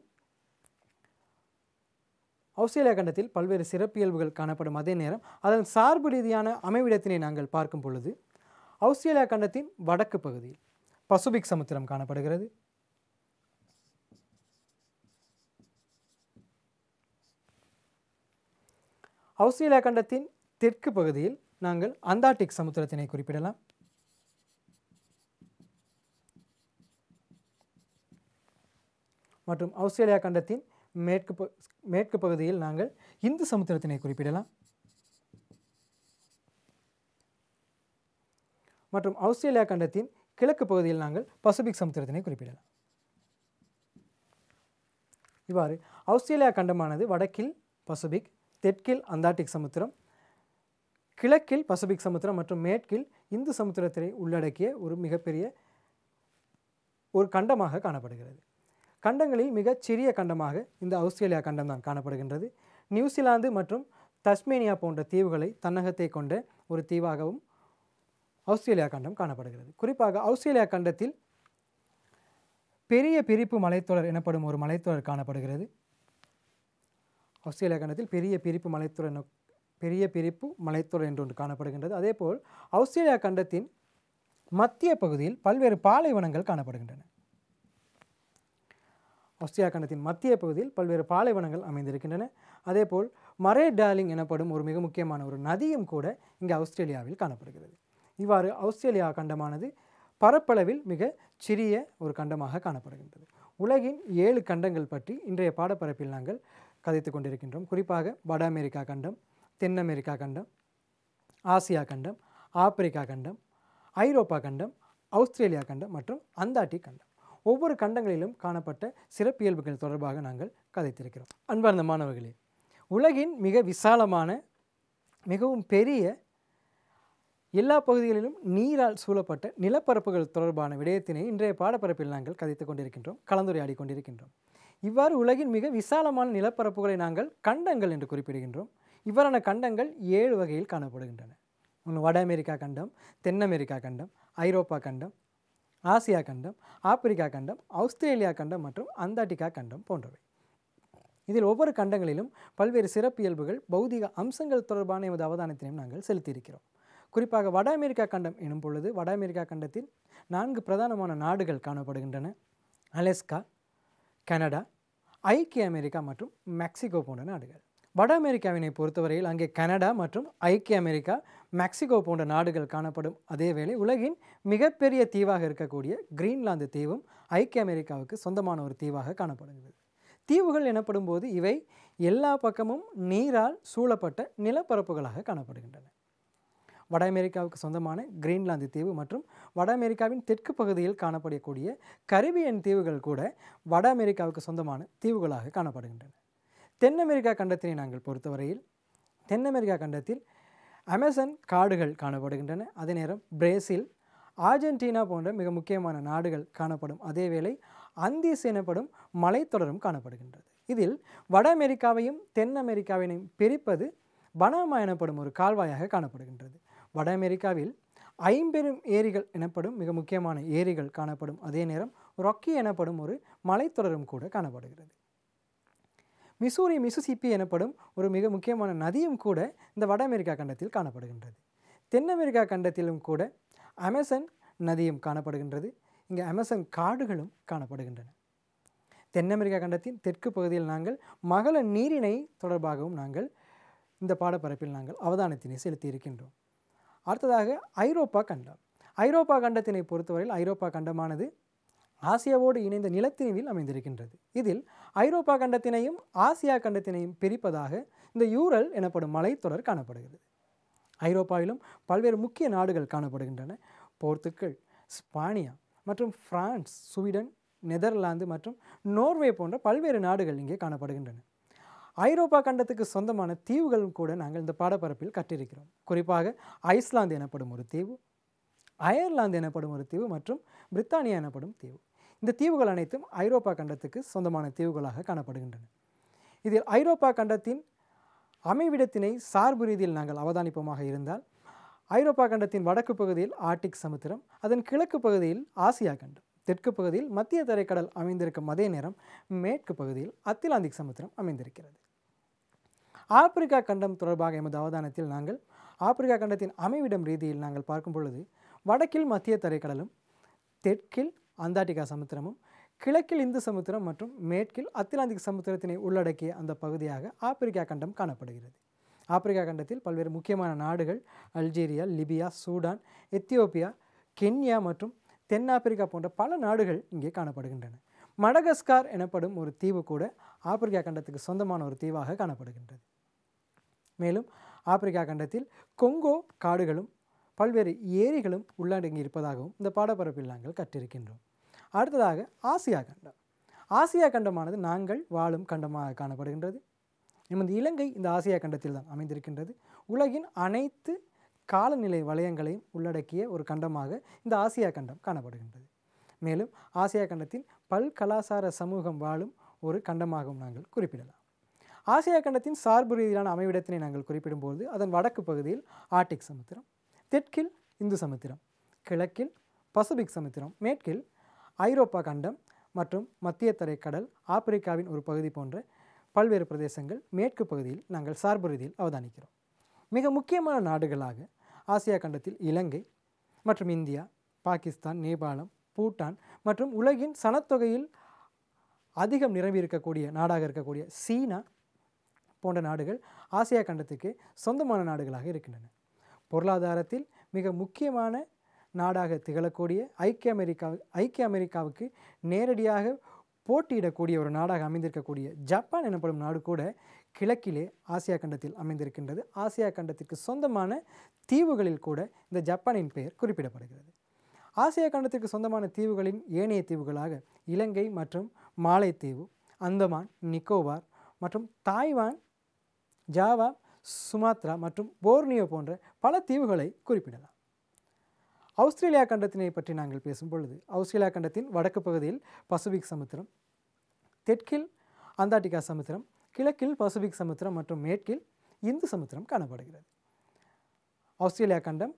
A: ஆஸ்திரேலியா கண்டத்தில் பல்வேறு சிறப்பியல்புகள் காணப்படும் அதே நேரம் அதன் சார்பு ரீதியான அமைவிடத்தினை நாங்கள் பார்க்கும் பொழுது ஆஸ்திரேலியா கண்டத்தின் வடக்கு பகுதியில் பசுபிக் சமுத்திரம் காணப்படுகிறது ஆஸ்திரேலியா கண்டத்தின் தெற்கு பகுதியில் நாங்கள் அந்தார்டிக் சமுத்திரத்தினை குறிப்பிடலாம் மற்றும் ஆஸ்திரேலியா கண்டத்தின் மேற்கு ப- மேற்கு பகுதியில் நாங்கள் இந்து சமுத்திரத்தினை குறிப்பிடலாம் மற்றும் ஆஸ்திரேலியா கண்டத்தின் கிழக்கு பகுதியில் நாங்கள் பசிபிக் சமுத்திரத்தினை குறிப்பிடலாம் இவ்வாறு ஆஸ்திரேலியா கண்டமானது வடக்கில் பசிபிக் தெற்கில் அந்தார்டிக் சமுத்திரம் கிழக்கில் பசிபிக் சமுத்திரம் மற்றும் மேற்கில் இந்து சமுத்திரத்தை உள்ளடக்கிய ஒரு மிகப்பெரிய ஒரு கண்டமாக காணப்படுகிறது கண்டங்களில் மிகச் சிறிய கண்டமாக இந்த ஆஸ்திரேலியா கண்டம் தான் காணப்படுகின்றது நியூசிலாந்து மற்றும் தஸ்மேனியா போன்ற தீவுகளை தன்னகத்தை கொண்ட ஒரு தீவாகவும் ஆஸ்திரேலியா கண்டம் காணப்படுகிறது குறிப்பாக ஆஸ்திரேலியா கண்டத்தில் பெரிய பிரிப்பு மலைத்தொடர் எனப்படும் ஒரு மலைத்தொடர் காணப்படுகிறது ஆஸ்திரேலியா கண்டத்தில் பெரிய பிரிப்பு மலைத்தொடர் என- பெரிய பிரிப்பு மலைத்தொடர் என்று ஒன்று காணப்படுகின்றது அதேபோல் ஆஸ்திரேலியா கண்டத்தின் மத்திய பகுதியில் பல்வேறு பாலைவனங்கள் காணப்படுகின்றன ஆஸ்திரேலியா கண்டத்தின் மத்திய பகுதியில் பல்வேறு பாலைவனங்கள் அமைந்திருக்கின்றன அதேபோல் மரே டார்லிங் எனப்படும் ஒரு மிக முக்கியமான ஒரு நதியும் கூட இங்கு ஆஸ்திரேலியாவில் காணப்படுகிறது இவ்வாறு ஆஸ்திரேலியா கண்டமானது பரப்பளவில் மிக சிறிய ஒரு கண்டமாக காணப்படுகின்றது உலகின் ஏழு கண்டங்கள் பற்றி இன்றைய பாடப்பரப்பில் நாங்கள் கதைத்து கொண்டிருக்கின்றோம் குறிப்பாக வட அமெரிக்கா கண்டம் தென் அமெரிக்கா கண்டம் ஆசியா கண்டம் ஆப்பிரிக்கா கண்டம் ஐரோப்பா கண்டம் ஆஸ்திரேலியா கண்டம் மற்றும் அந்தார்டிக் கண்டம் ஒவ்வொரு கண்டங்களிலும் காணப்பட்ட சிறப்பியல்புகள் தொடர்பாக நாங்கள் கதைத்திருக்கிறோம் அன்பார்ந்த மாணவர்களே உலகின் மிக விசாலமான மிகவும் பெரிய எல்லா பகுதிகளிலும் நீரால் சூழப்பட்ட நிலப்பரப்புகள் தொடர்பான விடயத்தினை இன்றைய பாடப்பரப்பில் நாங்கள் கதைத்துக் கொண்டிருக்கின்றோம் கலந்துரையாடி கொண்டிருக்கின்றோம் இவ்வாறு உலகின் மிக விசாலமான நிலப்பரப்புகளை நாங்கள் கண்டங்கள் என்று குறிப்பிடுகின்றோம் இவ்வாறான கண்டங்கள் ஏழு வகையில் காணப்படுகின்றன ஒன்று வட அமெரிக்கா கண்டம் தென் அமெரிக்கா கண்டம் ஐரோப்பா கண்டம் ஆசியா கண்டம் ஆப்பிரிக்கா கண்டம் ஆஸ்திரேலியா கண்டம் மற்றும் அந்தார்டிகா கண்டம் போன்றவை இதில் ஒவ்வொரு கண்டங்களிலும் பல்வேறு சிறப்பியல்புகள் பௌதிக அம்சங்கள் தொடர்பான எமது அவதானத்தினையும் நாங்கள் செலுத்தியிருக்கிறோம் குறிப்பாக வட அமெரிக்கா கண்டம் எனும் பொழுது வட அமெரிக்கா கண்டத்தில் நான்கு பிரதானமான நாடுகள் காணப்படுகின்றன அலெஸ்கா கனடா ஐக்கிய அமெரிக்கா மற்றும் மெக்சிகோ போன்ற நாடுகள் வட அமெரிக்காவினை பொறுத்தவரையில் அங்கே கனடா மற்றும் ஐக்கிய அமெரிக்கா மெக்சிகோ போன்ற நாடுகள் காணப்படும் அதேவேளை உலகின் மிகப்பெரிய தீவாக இருக்கக்கூடிய கிரீன்லாந்து தீவும் ஐக்கிய அமெரிக்காவுக்கு சொந்தமான ஒரு தீவாக காணப்படுகிறது தீவுகள் எனப்படும் போது இவை எல்லா பக்கமும் நீரால் சூழப்பட்ட நிலப்பரப்புகளாக காணப்படுகின்றன வட அமெரிக்காவுக்கு சொந்தமான கிரீன்லாந்து தீவு மற்றும் வட அமெரிக்காவின் தெற்கு பகுதியில் காணப்படக்கூடிய கரிபியன் தீவுகள் கூட வட அமெரிக்காவுக்கு சொந்தமான தீவுகளாக காணப்படுகின்றன தென் அமெரிக்கா கண்டத்தினை நாங்கள் பொறுத்தவரையில் தென் அமெரிக்கா கண்டத்தில் அமேசான் காடுகள் காணப்படுகின்றன அதே நேரம் பிரேசில் ஆர்ஜென்டினா போன்ற மிக முக்கியமான நாடுகள் காணப்படும் அதேவேளை அந்தீஸ் எனப்படும் மலைத்தொடரும் காணப்படுகின்றது இதில் வட அமெரிக்காவையும் தென் அமெரிக்காவினையும் பிரிப்பது பனாமா எனப்படும் ஒரு கால்வாயாக காணப்படுகின்றது வட அமெரிக்காவில் ஐம்பெரும் ஏரிகள் எனப்படும் மிக முக்கியமான ஏரிகள் காணப்படும் அதே நேரம் ரொக்கி எனப்படும் ஒரு மலைத்தொடரும் கூட காணப்படுகிறது மிசூரி மிசுசிப்பி எனப்படும் ஒரு மிக முக்கியமான நதியும் கூட இந்த வட அமெரிக்கா கண்டத்தில் காணப்படுகின்றது தென் அமெரிக்கா கண்டத்திலும் கூட அமேசான் நதியும் காணப்படுகின்றது இங்கே அமேசான் காடுகளும் காணப்படுகின்றன தென் அமெரிக்கா கண்டத்தின் தெற்கு பகுதியில் நாங்கள் மகள நீரிணை தொடர்பாகவும் நாங்கள் இந்த பாடப்பரப்பில் நாங்கள் அவதானத்தினை செலுத்தி இருக்கின்றோம் அடுத்ததாக ஐரோப்பா கண்டம் ஐரோப்பா கண்டத்தினை பொறுத்தவரையில் ஐரோப்பா கண்டமானது ஆசியாவோடு இணைந்த நிலத்தீவில் அமைந்திருக்கின்றது இதில் ஐரோப்பா கண்டத்தினையும் ஆசியா கண்டத்தினையும் பிரிப்பதாக இந்த யூரல் எனப்படும் மலைத்தொடர் காணப்படுகிறது ஐரோப்பாவிலும் பல்வேறு முக்கிய நாடுகள் காணப்படுகின்றன போர்த்துக்கல் ஸ்பானியா மற்றும் பிரான்ஸ் ஸ்வீடன் நெதர்லாந்து மற்றும் நோர்வே போன்ற பல்வேறு நாடுகள் இங்கே காணப்படுகின்றன ஐரோப்பா கண்டத்துக்கு சொந்தமான தீவுகளும் கூட நாங்கள் இந்த பாடப்பரப்பில் கற்றிருக்கிறோம் குறிப்பாக ஐஸ்லாந்து எனப்படும் ஒரு தீவு அயர்லாந்து எனப்படும் ஒரு தீவு மற்றும் பிரித்தானியா எனப்படும் தீவு இந்த தீவுகள் அனைத்தும் ஐரோப்பா கண்டத்துக்கு சொந்தமான தீவுகளாக காணப்படுகின்றன இதில் ஐரோப்பா கண்டத்தின் அமைவிடத்தினை சார்பு ரீதியில் நாங்கள் அவதானிப்போமாக இருந்தால் ஐரோப்பா கண்டத்தின் வடக்கு பகுதியில் ஆர்டிக் சமுத்திரம் அதன் கிழக்கு பகுதியில் ஆசியா கண்டம் தெற்கு பகுதியில் மத்திய தரைக்கடல் அமைந்திருக்கும் அதே நேரம் மேற்கு பகுதியில் அத்திலாந்திக் சமுத்திரம் அமைந்திருக்கிறது ஆப்பிரிக்கா கண்டம் தொடர்பாக எமது அவதானத்தில் நாங்கள் ஆப்பிரிக்கா கண்டத்தின் அமைவிடம் ரீதியில் நாங்கள் பார்க்கும் பொழுது வடக்கில் மத்திய தரைக்கடலும் தெற்கில் அந்தார்டிகா சமுத்திரமும் கிழக்கில் இந்து சமுத்திரம் மற்றும் மேற்கில் அத்திலாந்திக் சமுத்திரத்தினை உள்ளடக்கிய அந்த பகுதியாக ஆப்பிரிக்கா கண்டம் காணப்படுகிறது ஆப்பிரிக்கா கண்டத்தில் பல்வேறு முக்கியமான நாடுகள் Algeria Libya Sudan Ethiopia Kenya மற்றும் தென்னாப்பிரிக்கா போன்ற பல நாடுகள் இங்கே காணப்படுகின்றன மடகஸ்கார் எனப்படும் ஒரு தீவு கூட ஆப்பிரிக்கா கண்டத்துக்கு சொந்தமான ஒரு தீவாக காணப்படுகின்றது மேலும் ஆப்பிரிக்கா கண்டத்தில் கொங்கோ காடுகளும் பல்வேறு ஏரிகளும் உள்ளடங்கி இருப்பதாகவும் இந்த பாடப்பரப்பில் நாங்கள் கற்றிருக்கின்றோம் அடுத்ததாக ஆசியா கண்டம் ஆசியா கண்டமானது நாங்கள் வாழும் கண்டமாக காணப்படுகின்றது நமது இலங்கை இந்த ஆசியா கண்டத்தில் தான் அமைந்திருக்கின்றது உலகின் அனைத்து காலநிலை வலயங்களையும் உள்ளடக்கிய ஒரு கண்டமாக இந்த ஆசியா கண்டம் காணப்படுகின்றது மேலும் ஆசியா கண்டத்தின் பல் கலாசார சமூகம் வாழும் ஒரு கண்டமாகவும் நாங்கள் குறிப்பிடலாம் ஆசியா கண்டத்தின் சார்பு ரீதியிலான அமைவிடத்தினை நாங்கள் குறிப்பிடும்போது அதன் வடக்கு பகுதியில் ஆர்டிக் சமுத்திரம் தெற்கில் இந்து சமுத்திரம் கிழக்கில் பசிபிக் சமுத்திரம் மேற்கில் ஐரோப்பா கண்டம் மற்றும் மத்திய தரைக்கடல் ஆப்பிரிக்காவின் ஒரு பகுதி போன்ற பல்வேறு பிரதேசங்கள் மேற்கு பகுதியில் நாங்கள் சார்பு ரீதியில் அவதானிக்கிறோம் மிக முக்கியமான நாடுகளாக ஆசியா கண்டத்தில் இலங்கை மற்றும் இந்தியா பாகிஸ்தான் நேபாளம் பூட்டான் மற்றும் உலகின் சனத்தொகையில் அதிகம் நிரம்பி இருக்கக்கூடிய நாடாக இருக்கக்கூடிய சீனா போன்ற நாடுகள் ஆசியா கண்டத்துக்கு சொந்தமான நாடுகளாக இருக்கின்றன பொருளாதாரத்தில் மிக முக்கியமான நாடாக திகழக்கூடிய ஐக்கிய அமெரிக்கா ஐக்கிய அமெரிக்காவுக்கு நேரடியாக போட்டியிடக்கூடிய ஒரு நாடாக அமைந்திருக்கக்கூடிய ஜப்பான் எனப்படும் நாடு கூட கிழக்கிலே ஆசியா கண்டத்தில் அமைந்திருக்கின்றது ஆசியா கண்டத்திற்கு சொந்தமான தீவுகளில் கூட இந்த ஜப்பானின் பெயர் குறிப்பிடப்படுகிறது ஆசியா கண்டத்திற்கு சொந்தமான தீவுகளின் ஏனைய தீவுகளாக இலங்கை மற்றும் மாலைத்தீவு அந்தமான் நிக்கோபார் மற்றும் தாய்வான் ஜாவா சுமாத்ரா மற்றும் போர்னியோ போன்ற பல தீவுகளை குறிப்பிடலாம் ஆஸ்திரேலியா கண்டத்தினை பற்றி நாங்கள் பேசும் பொழுது ஆஸ்திரேலியா கண்டத்தின் வடக்கு பகுதியில் பசிபிக் சமுத்திரம் தெற்கில் அந்தார்டிகா சமுத்திரம் கிழக்கில் பசிபிக் சமுத்திரம் மற்றும் மேற்கில் இந்து சமுத்திரம் காணப்படுகிறது ஆஸ்திரேலியா கண்டம்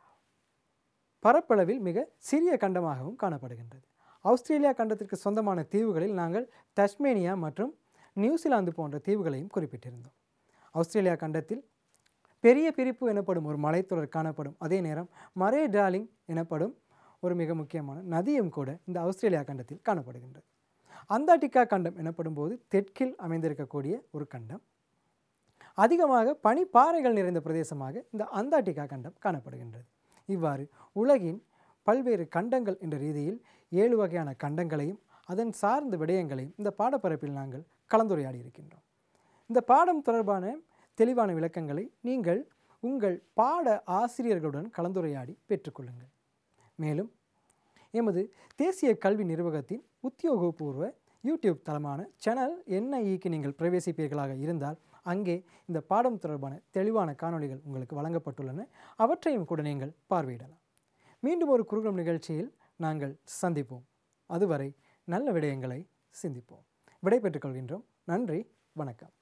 A: பரப்பளவில் மிக சிறிய கண்டமாகவும் காணப்படுகின்றது ஆஸ்திரேலியா கண்டத்திற்கு சொந்தமான தீவுகளில் நாங்கள் தஸ்மேனியா மற்றும் நியூசிலாந்து போன்ற தீவுகளையும் குறிப்பிட்டிருந்தோம் ஆஸ்திரேலியா கண்டத்தில் பெரிய பிரிப்பு எனப்படும் ஒரு மலைத்தொடர் காணப்படும் அதே நேரம் மரே டார்லிங் எனப்படும் ஒரு மிக முக்கியமான நதியும் கூட இந்த ஆஸ்திரேலியா கண்டத்தில் காணப்படுகின்றது அந்தார்டிகா கண்டம் எனப்படும் போது தெற்கில் அமைந்திருக்கக்கூடிய ஒரு கண்டம் அதிகமாக பனிப்பாறைகள் நிறைந்த பிரதேசமாக இந்த அந்தார்டிகா கண்டம் காணப்படுகின்றது இவ்வாறு உலகின் பல்வேறு கண்டங்கள் என்ற ரீதியில் ஏழு வகையான கண்டங்களையும் அதன் சார்ந்த விடயங்களையும் இந்த பாடப்பரப்பில் நாங்கள் கலந்துரையாடி இருக்கின்றோம் இந்த பாடம் தொடர்பான தெளிவான விளக்கங்களை நீங்கள் உங்கள் பாட ஆசிரியர்களுடன் கலந்துரையாடி பெற்றுக்கொள்ளுங்கள் மேலும் எமது தேசிய கல்வி நிர்வாகத்தின் உத்தியோகபூர்வ யூடியூப் தளமான சேனல் என்ஐஇக்கு நீங்கள் பிரவேசிப்பீர்களாக இருந்தால் அங்கே இந்த பாடம் தொடர்பான தெளிவான காணொளிகள் உங்களுக்கு வழங்கப்பட்டுள்ளன அவற்றையும் கூட நீங்கள் பார்வையிடலாம் மீண்டும் ஒரு குறுகம் நிகழ்ச்சியில் நாங்கள் சந்திப்போம் அதுவரை நல்ல விடயங்களை சிந்திப்போம் விடை பெற்றுக் கொள்கின்றோம் நன்றி வணக்கம்